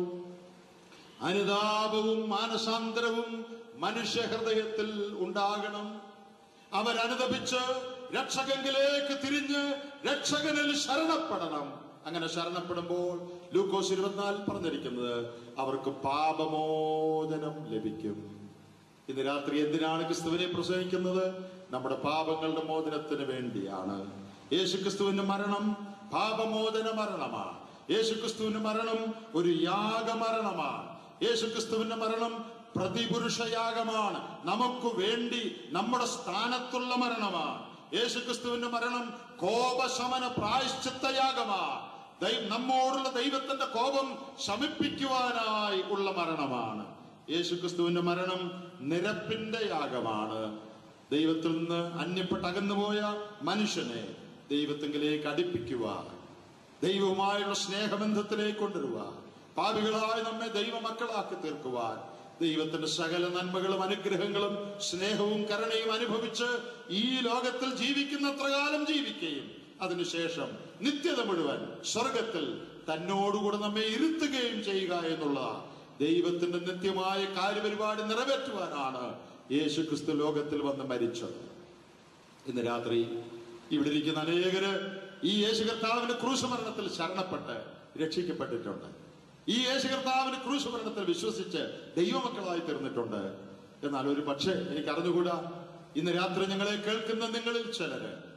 അനുതാപവും മാനസാന്തരവും മനുഷ്യഹൃദയത്തിൽ ഉണ്ടാകണം അവരനുദപിച്ച് രക്ഷകങ്കിലേക്ക് തിരിഞ്ഞ് രക്ഷകനിൽ ശരണപ്പെടണം അങ്ങനെ ശരണപ്പെടുമ്പോൾ ലൂക്കോസ് ഇരുപത്തിനാലിൽ പറഞ്ഞിരിക്കുന്നത് അവർക്ക് പാപമോചനം ലഭിക്കും ഇന്ന് രാത്രി എന്തിനാണ് ക്രിസ്തുവിനെ പ്രസംഗിക്കുന്നത് നമ്മുടെ പാപങ്ങളുടെ മോചനത്തിന് വേണ്ടിയാണ് യേശുക്രിസ്തുവിന്റെ മരണം പാപമോചന മരണമാണ് യേശുക്രിസ്തുവിന്റെ മരണം ഒരു യാഗമരണമാണ് യേശുക്രിസ്തുവിന്റെ മരണം പ്രതിപുരുഷ യാഗമാണ് നമുക്ക് വേണ്ടി നമ്മുടെ സ്ഥാനത്തുള്ള മരണമാണ് യേശുക്രിസ്തുവിന്റെ മരണം കോപശമന പ്രായശ്ചിത്ത യാഗമാണ് ദൈ- നമ്മോടുള്ള ദൈവത്തിന്റെ കോപം ശമിപ്പിക്കുവാനായി ഉള്ള മരണമാണ് യേശുക്രിസ്തുവിന്റെ മരണം നിരപ്പിന്റെ യാഗമാണ് ദൈവത്തിൽ നിന്ന് അന്യപ്പെട്ട് അകന്നുപോയ മനുഷ്യനെ ദൈവത്തെങ്കിലേക്ക് അടുപ്പിക്കുവാൻ ദൈവവുമായുള്ള സ്നേഹബന്ധത്തിലേക്ക് കൊണ്ടുവരുവാൻ പാപികളായ നമ്മെ ദൈവമക്കളാക്കി തീർക്കുവാൻ ദൈവത്തിന്റെ സകല നന്മകളും അനുഗ്രഹങ്ങളും സ്നേഹവും കരുണയും അനുഭവിച്ച് ഈ ലോകത്തിൽ ജീവിക്കുന്നത്ര കാലം ജീവിക്കുകയും അതിനുശേഷം നിത്യത മുഴുവൻ സ്വർഗത്തിൽ തന്നോടുകൂടെ നമ്മെ ഇരുത്തുകയും ചെയ്യുക എന്നുള്ള ദൈവത്തിന്റെ നിത്യമായ കാര്യപരിപാടി നിറവേറ്റുവാനാണ് യേശു ക്രിസ്തു ലോകത്തിൽ വന്ന് മരിച്ചത് ഇന്ന് രാത്രി ഇവിടെ ഇരിക്കുന്ന അനേകര് ഈ യേശു കർത്താവിന്റെ ക്രൂശ് മരണത്തിൽ ശരണപ്പെട്ട് രക്ഷിക്കപ്പെട്ടിട്ടുണ്ട് ഈ യേശു കർത്താവിന്റെ ക്രൂശ് മരണത്തിൽ വിശ്വസിച്ച് ദൈവമക്കളായി തീർന്നിട്ടുണ്ട് എന്നാൽ ഒരു പക്ഷേ എനിക്ക് അറിഞ്ഞുകൂടാ ഇന്ന് രാത്രി ഞങ്ങളെ കേൾക്കുന്ന നിങ്ങളിൽ ചിലര്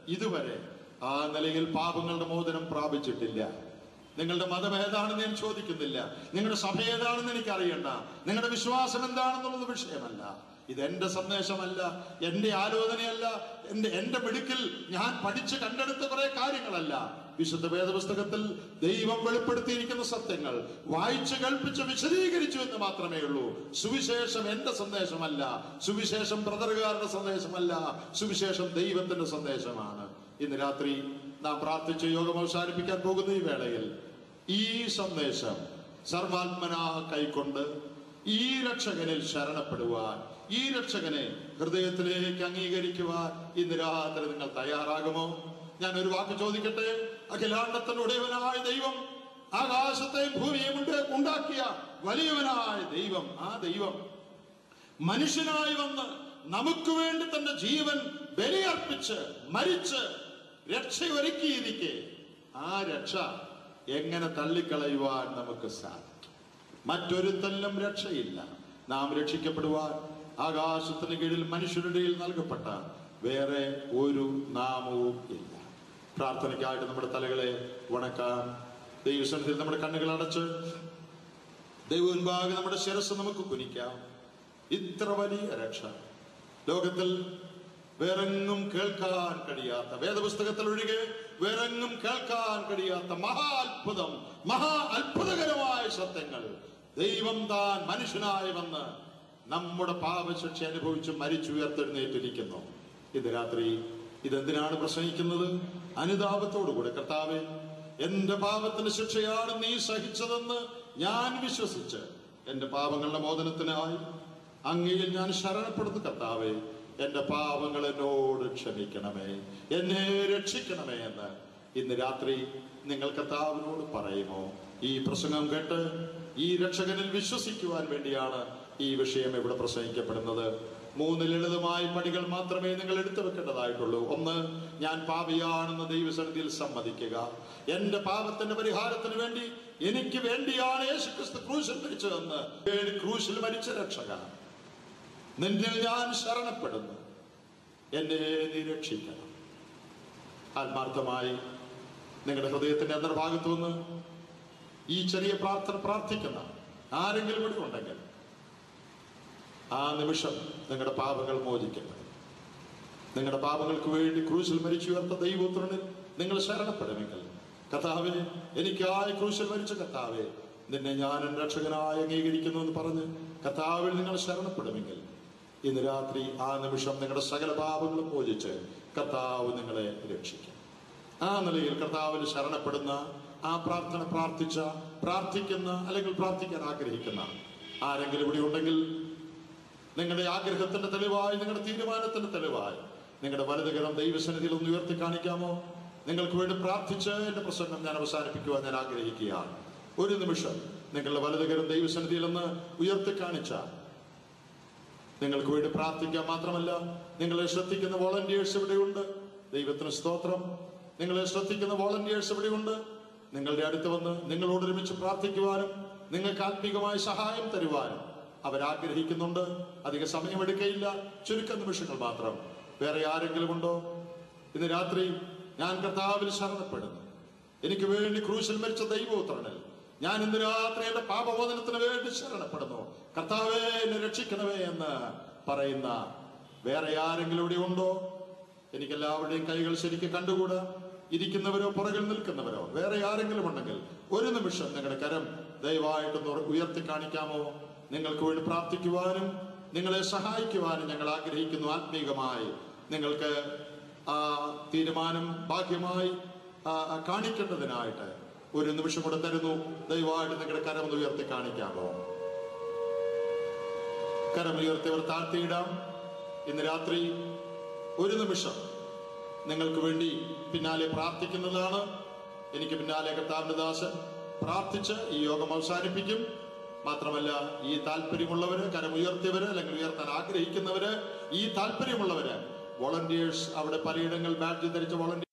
ഇതുവരെ ആ നിലയിൽ പാപങ്ങളുടെ മോചനം പ്രാപിച്ചിട്ടില്ല നിങ്ങളുടെ മതം ഏതാണെന്ന് ഞാൻ ചോദിക്കുന്നില്ല നിങ്ങളുടെ സഭ ഏതാണെന്ന് എനിക്ക് അറിയണ്ട നിങ്ങളുടെ വിശ്വാസം എന്താണെന്നുള്ളത് വിഷയമല്ല ഇത് എന്റെ സന്ദേശമല്ല എന്റെ ആലോചനയല്ല എന്റെ എന്റെ മിടുക്കിൽ ഞാൻ പഠിച്ച് കണ്ടെടുത്ത കുറെ കാര്യങ്ങളല്ല വിശുദ്ധ വേദപുസ്തകത്തിൽ ദൈവം വെളിപ്പെടുത്തിയിരിക്കുന്ന സത്യങ്ങൾ വായിച്ച് കൽപ്പിച്ച് വിശദീകരിച്ചു എന്ന് മാത്രമേ ഉള്ളൂ സുവിശേഷം എന്റെ സന്ദേശമല്ല സുവിശേഷം ബ്രദറുകാരുടെ സന്ദേശമല്ല സുവിശേഷം ദൈവത്തിന്റെ സന്ദേശമാണ് ഇന്ന് രാത്രി നാം പ്രാർത്ഥിച്ച് യോഗം അവസാനിപ്പിക്കാൻ പോകുന്ന ഈ വേളയിൽ ഈ സന്ദേശം സർവാത്മന കൈക്കൊണ്ട് ഈ രക്ഷകനിൽ ശരണപ്പെടുവാൻ ഈ രക്ഷകനെ ഹൃദയത്തിലേക്ക് അംഗീകരിക്കുവാൻ ഇന്ന് രാത്രി നിങ്ങൾ തയ്യാറാകുമോ ഞാൻ ഒരു വാക്ക് ചോദിക്കട്ടെ അഖിലാണ്ടത്തിനുടയവനായ ദൈവം ആകാശത്തെയും ഭൂമിയും ഉണ്ട് ഉണ്ടാക്കിയ വലിയവനായ ദൈവം ആ ദൈവം മനുഷ്യനായി വന്ന് നമുക്ക് വേണ്ടി തന്റെ ജീവൻ ബലിയർപ്പിച്ച് മരിച്ച് രക്ഷയൊരുക്കിയിരിക്കെ ആ രക്ഷ എങ്ങനെ തള്ളിക്കളയുവാൻ നമുക്ക് സാധിക്കും മറ്റൊരുത്തല്ലും രക്ഷയില്ല നാം രക്ഷിക്കപ്പെടുവാൻ ആകാശത്തിന് കീഴിൽ മനുഷ്യരുടെ ഇടയിൽ നൽകപ്പെട്ട വേറെ ഒരു നാമവും ഇല്ല പ്രാർത്ഥനയ്ക്കായിട്ട് നമ്മുടെ തലകളെ വണക്കാം ദൈവസന്നിധിയിൽ നമ്മുടെ കണ്ണുകൾ അടച്ച് ദൈവമുൻപാകെ നമ്മുടെ ശിരസ് നമുക്ക് കുനിക്കാം ഇത്ര വലിയ രക്ഷ ലോകത്തിൽ വേറെങ്ങും കേൾക്കാൻ കഴിയാത്ത വേദപുസ്തകത്തിൽ ഒഴികെ വേറെങ്ങും കേൾക്കാൻ കഴിയാത്ത മഹാ അത്ഭുതം മഹാ അത്ഭുതകരമായ സത്യങ്ങൾ ദൈവം താൻ മനുഷ്യനായി വന്ന് നമ്മുടെ പാപശിക്ഷ അനുഭവിച്ച് മരിച്ചുയർത്തെഴുന്നേറ്റിരിക്കുന്നു ഇത് രാത്രി ഇതെന്തിനാണ് പ്രസംഗിക്കുന്നത് അനുതാപത്തോടുകൂടെ കർത്താവെ എന്റെ പാപത്തിന്റെ ശിക്ഷയാണ് നീ സഹിച്ചതെന്ന് ഞാൻ വിശ്വസിച്ച് എന്റെ പാപങ്ങളുടെ മോചനത്തിനായി അങ്ങയിൽ ഞാൻ ശരണപ്പെടുന്നു കർത്താവെ എന്റെ പാപങ്ങൾ എന്നോട് ക്ഷമിക്കണമേ എന്നെ രക്ഷിക്കണമേ എന്ന് ഇന്ന് രാത്രി നിങ്ങൾ കർത്താവിനോട് പറയുമോ ഈ പ്രസംഗം കേട്ട് ഈ രക്ഷകനിൽ വിശ്വസിക്കുവാൻ വേണ്ടിയാണ് ഈ വിഷയം ഇവിടെ പ്രസംഗിക്കപ്പെടുന്നത് മൂന്ന് ലളിതമായ പടികൾ മാത്രമേ നിങ്ങൾ എടുത്തു വെക്കേണ്ടതായിട്ടുള്ളൂ ഒന്ന് ഞാൻ പാപിയാണെന്ന് ദൈവസന്നിധിയിൽ സമ്മതിക്കുക എന്റെ പാപത്തിന്റെ പരിഹാരത്തിന് വേണ്ടി എനിക്ക് വേണ്ടിയാണ് യേശുക്രിസ്തു ക്രൂശിൽ മരിച്ചതെന്ന് ഏഴ് ക്രൂശിൽ മരിച്ച രക്ഷക നിന്നിൽ ഞാൻ ശരണപ്പെടുന്നു എന്നെ നീ രക്ഷിക്കണം ആത്മാർത്ഥമായി നിങ്ങളുടെ ഹൃദയത്തിന്റെ അന്തർഭാഗത്തു നിന്ന് ഈ ചെറിയ പ്രാർത്ഥന പ്രാർത്ഥിക്കുന്ന ആരെങ്കിലും ഇവിടെ ഉണ്ടെങ്കിൽ ആ നിമിഷം നിങ്ങളുടെ പാപങ്ങൾ മോചിക്കപ്പെടും നിങ്ങളുടെ പാപങ്ങൾക്ക് വേണ്ടി ക്രൂശിൽ മരിച്ചുയർത്ത ദൈവോത്രനിൽ നിങ്ങൾ ശരണപ്പെടുമെങ്കിൽ കഥാവെ എനിക്കായി ക്രൂശിൽ മരിച്ച കഥാവെ നിന്നെ ഞാൻ എൻ്റെ രക്ഷകനായി അംഗീകരിക്കുന്നു എന്ന് പറഞ്ഞ് കഥാവിൽ നിങ്ങൾ ശരണപ്പെടുമെങ്കിൽ ഇന്ന് രാത്രി ആ നിമിഷം നിങ്ങളുടെ സകല പാപങ്ങളും മോചിച്ച് കർത്താവ് നിങ്ങളെ രക്ഷിക്കും ആ നിലയിൽ കർത്താവിൽ ശരണപ്പെടുന്ന ആ പ്രാർത്ഥന പ്രാർത്ഥിച്ച പ്രാർത്ഥിക്കുന്ന അല്ലെങ്കിൽ പ്രാർത്ഥിക്കാൻ ആഗ്രഹിക്കുന്ന ആരെങ്കിലും ഇവിടെ ഉണ്ടെങ്കിൽ നിങ്ങളുടെ ആഗ്രഹത്തിന്റെ തെളിവായി നിങ്ങളുടെ തീരുമാനത്തിന്റെ തെളിവായി നിങ്ങളുടെ വലതുകരം ദൈവസന്നിധിയിൽ ഒന്ന് ഉയർത്തി കാണിക്കാമോ നിങ്ങൾക്ക് വേണ്ടി പ്രാർത്ഥിച്ച് എന്റെ പ്രസംഗം ഞാൻ അവസാനിപ്പിക്കുവാൻ ഞാൻ ആഗ്രഹിക്കുകയാണ് ഒരു നിമിഷം നിങ്ങളുടെ വലതുകരം ദൈവസന്നിധിയിൽ ഒന്ന് ഉയർത്തി കാണിച്ചാൽ നിങ്ങൾക്ക് വേണ്ടി പ്രാർത്ഥിക്കാൻ മാത്രമല്ല നിങ്ങളെ ശ്രദ്ധിക്കുന്ന വോളണ്ടിയേഴ്സ് ഇവിടെയുണ്ട് ദൈവത്തിന് സ്തോത്രം നിങ്ങളെ ശ്രദ്ധിക്കുന്ന വോളണ്ടിയേഴ്സ് ഇവിടെയുണ്ട് നിങ്ങളുടെ അടുത്ത് വന്ന് നിങ്ങളോട് ഒരുമിച്ച് പ്രാർത്ഥിക്കുവാനും നിങ്ങൾക്ക് ആത്മീകമായ സഹായം തരുവാനും അവരാഗ്രഹിക്കുന്നുണ്ട് അധിക സമയമെടുക്കയില്ല ചുരുക്ക നിമിഷങ്ങൾ മാത്രം വേറെ ആരെങ്കിലും ഉണ്ടോ ഇന്ന് രാത്രി ഞാൻ കർത്താവിൽ ശരണപ്പെടുന്നു എനിക്ക് വേണ്ടി ക്രൂശിൽ മരിച്ച ദൈവോത്രനിൽ ഞാൻ ഇന്ന് രാത്രി എന്റെ പാപബോധനത്തിന് വേണ്ടി ശരണപ്പെടുന്നു കർത്താവേ എന്നെ രക്ഷിക്കണമേ എന്ന് പറയുന്ന വേറെ ആരെങ്കിലും ഇവിടെ ഉണ്ടോ എനിക്ക് എല്ലാവരുടെയും കൈകൾ ശരിക്കും കണ്ടുകൂടാ ഇരിക്കുന്നവരോ പുറകിൽ നിൽക്കുന്നവരോ വേറെ ആരെങ്കിലും ഉണ്ടെങ്കിൽ ഒരു നിമിഷം നിങ്ങളുടെ കരം ദയവായിട്ടൊന്ന് ഉയർത്തി കാണിക്കാമോ നിങ്ങൾക്ക് വേണ്ടി പ്രാർത്ഥിക്കുവാനും നിങ്ങളെ സഹായിക്കുവാനും ഞങ്ങൾ ആഗ്രഹിക്കുന്നു ആത്മീകമായി നിങ്ങൾക്ക് ആ തീരുമാനം ഭാഗ്യമായി ആ, ആ, കാണിക്കേണ്ടതിനായിട്ട് ഒരു നിമിഷം കൂടെ തരുന്നു ദയവായിട്ട് നിങ്ങളുടെ കരം ഒന്ന് ഉയർത്തി കാണിക്കാമോ കരം ഉയർത്തിയവർ താഴ്ത്തിയിടാം ഇന്ന് രാത്രി ഒരു നിമിഷം നിങ്ങൾക്ക് വേണ്ടി പിന്നാലെ പ്രാർത്ഥിക്കുന്നതാണ് എനിക്ക് പിന്നാലെ കർത്താവിന്റെ ദാസൻ പ്രാർത്ഥിച്ച് ഈ യോഗം അവസാനിപ്പിക്കും മാത്രമല്ല ഈ താല്പര്യമുള്ളവര് കരമുയർത്തിയവര് അല്ലെങ്കിൽ ഉയർത്താൻ ആഗ്രഹിക്കുന്നവര് ഈ താല്പര്യമുള്ളവര് വോളണ്ടിയേഴ്സ് അവിടെ പലയിടങ്ങൾ ബാഡ്ജ് ധരിച്ച വോളണ്ടിയേഴ്സ്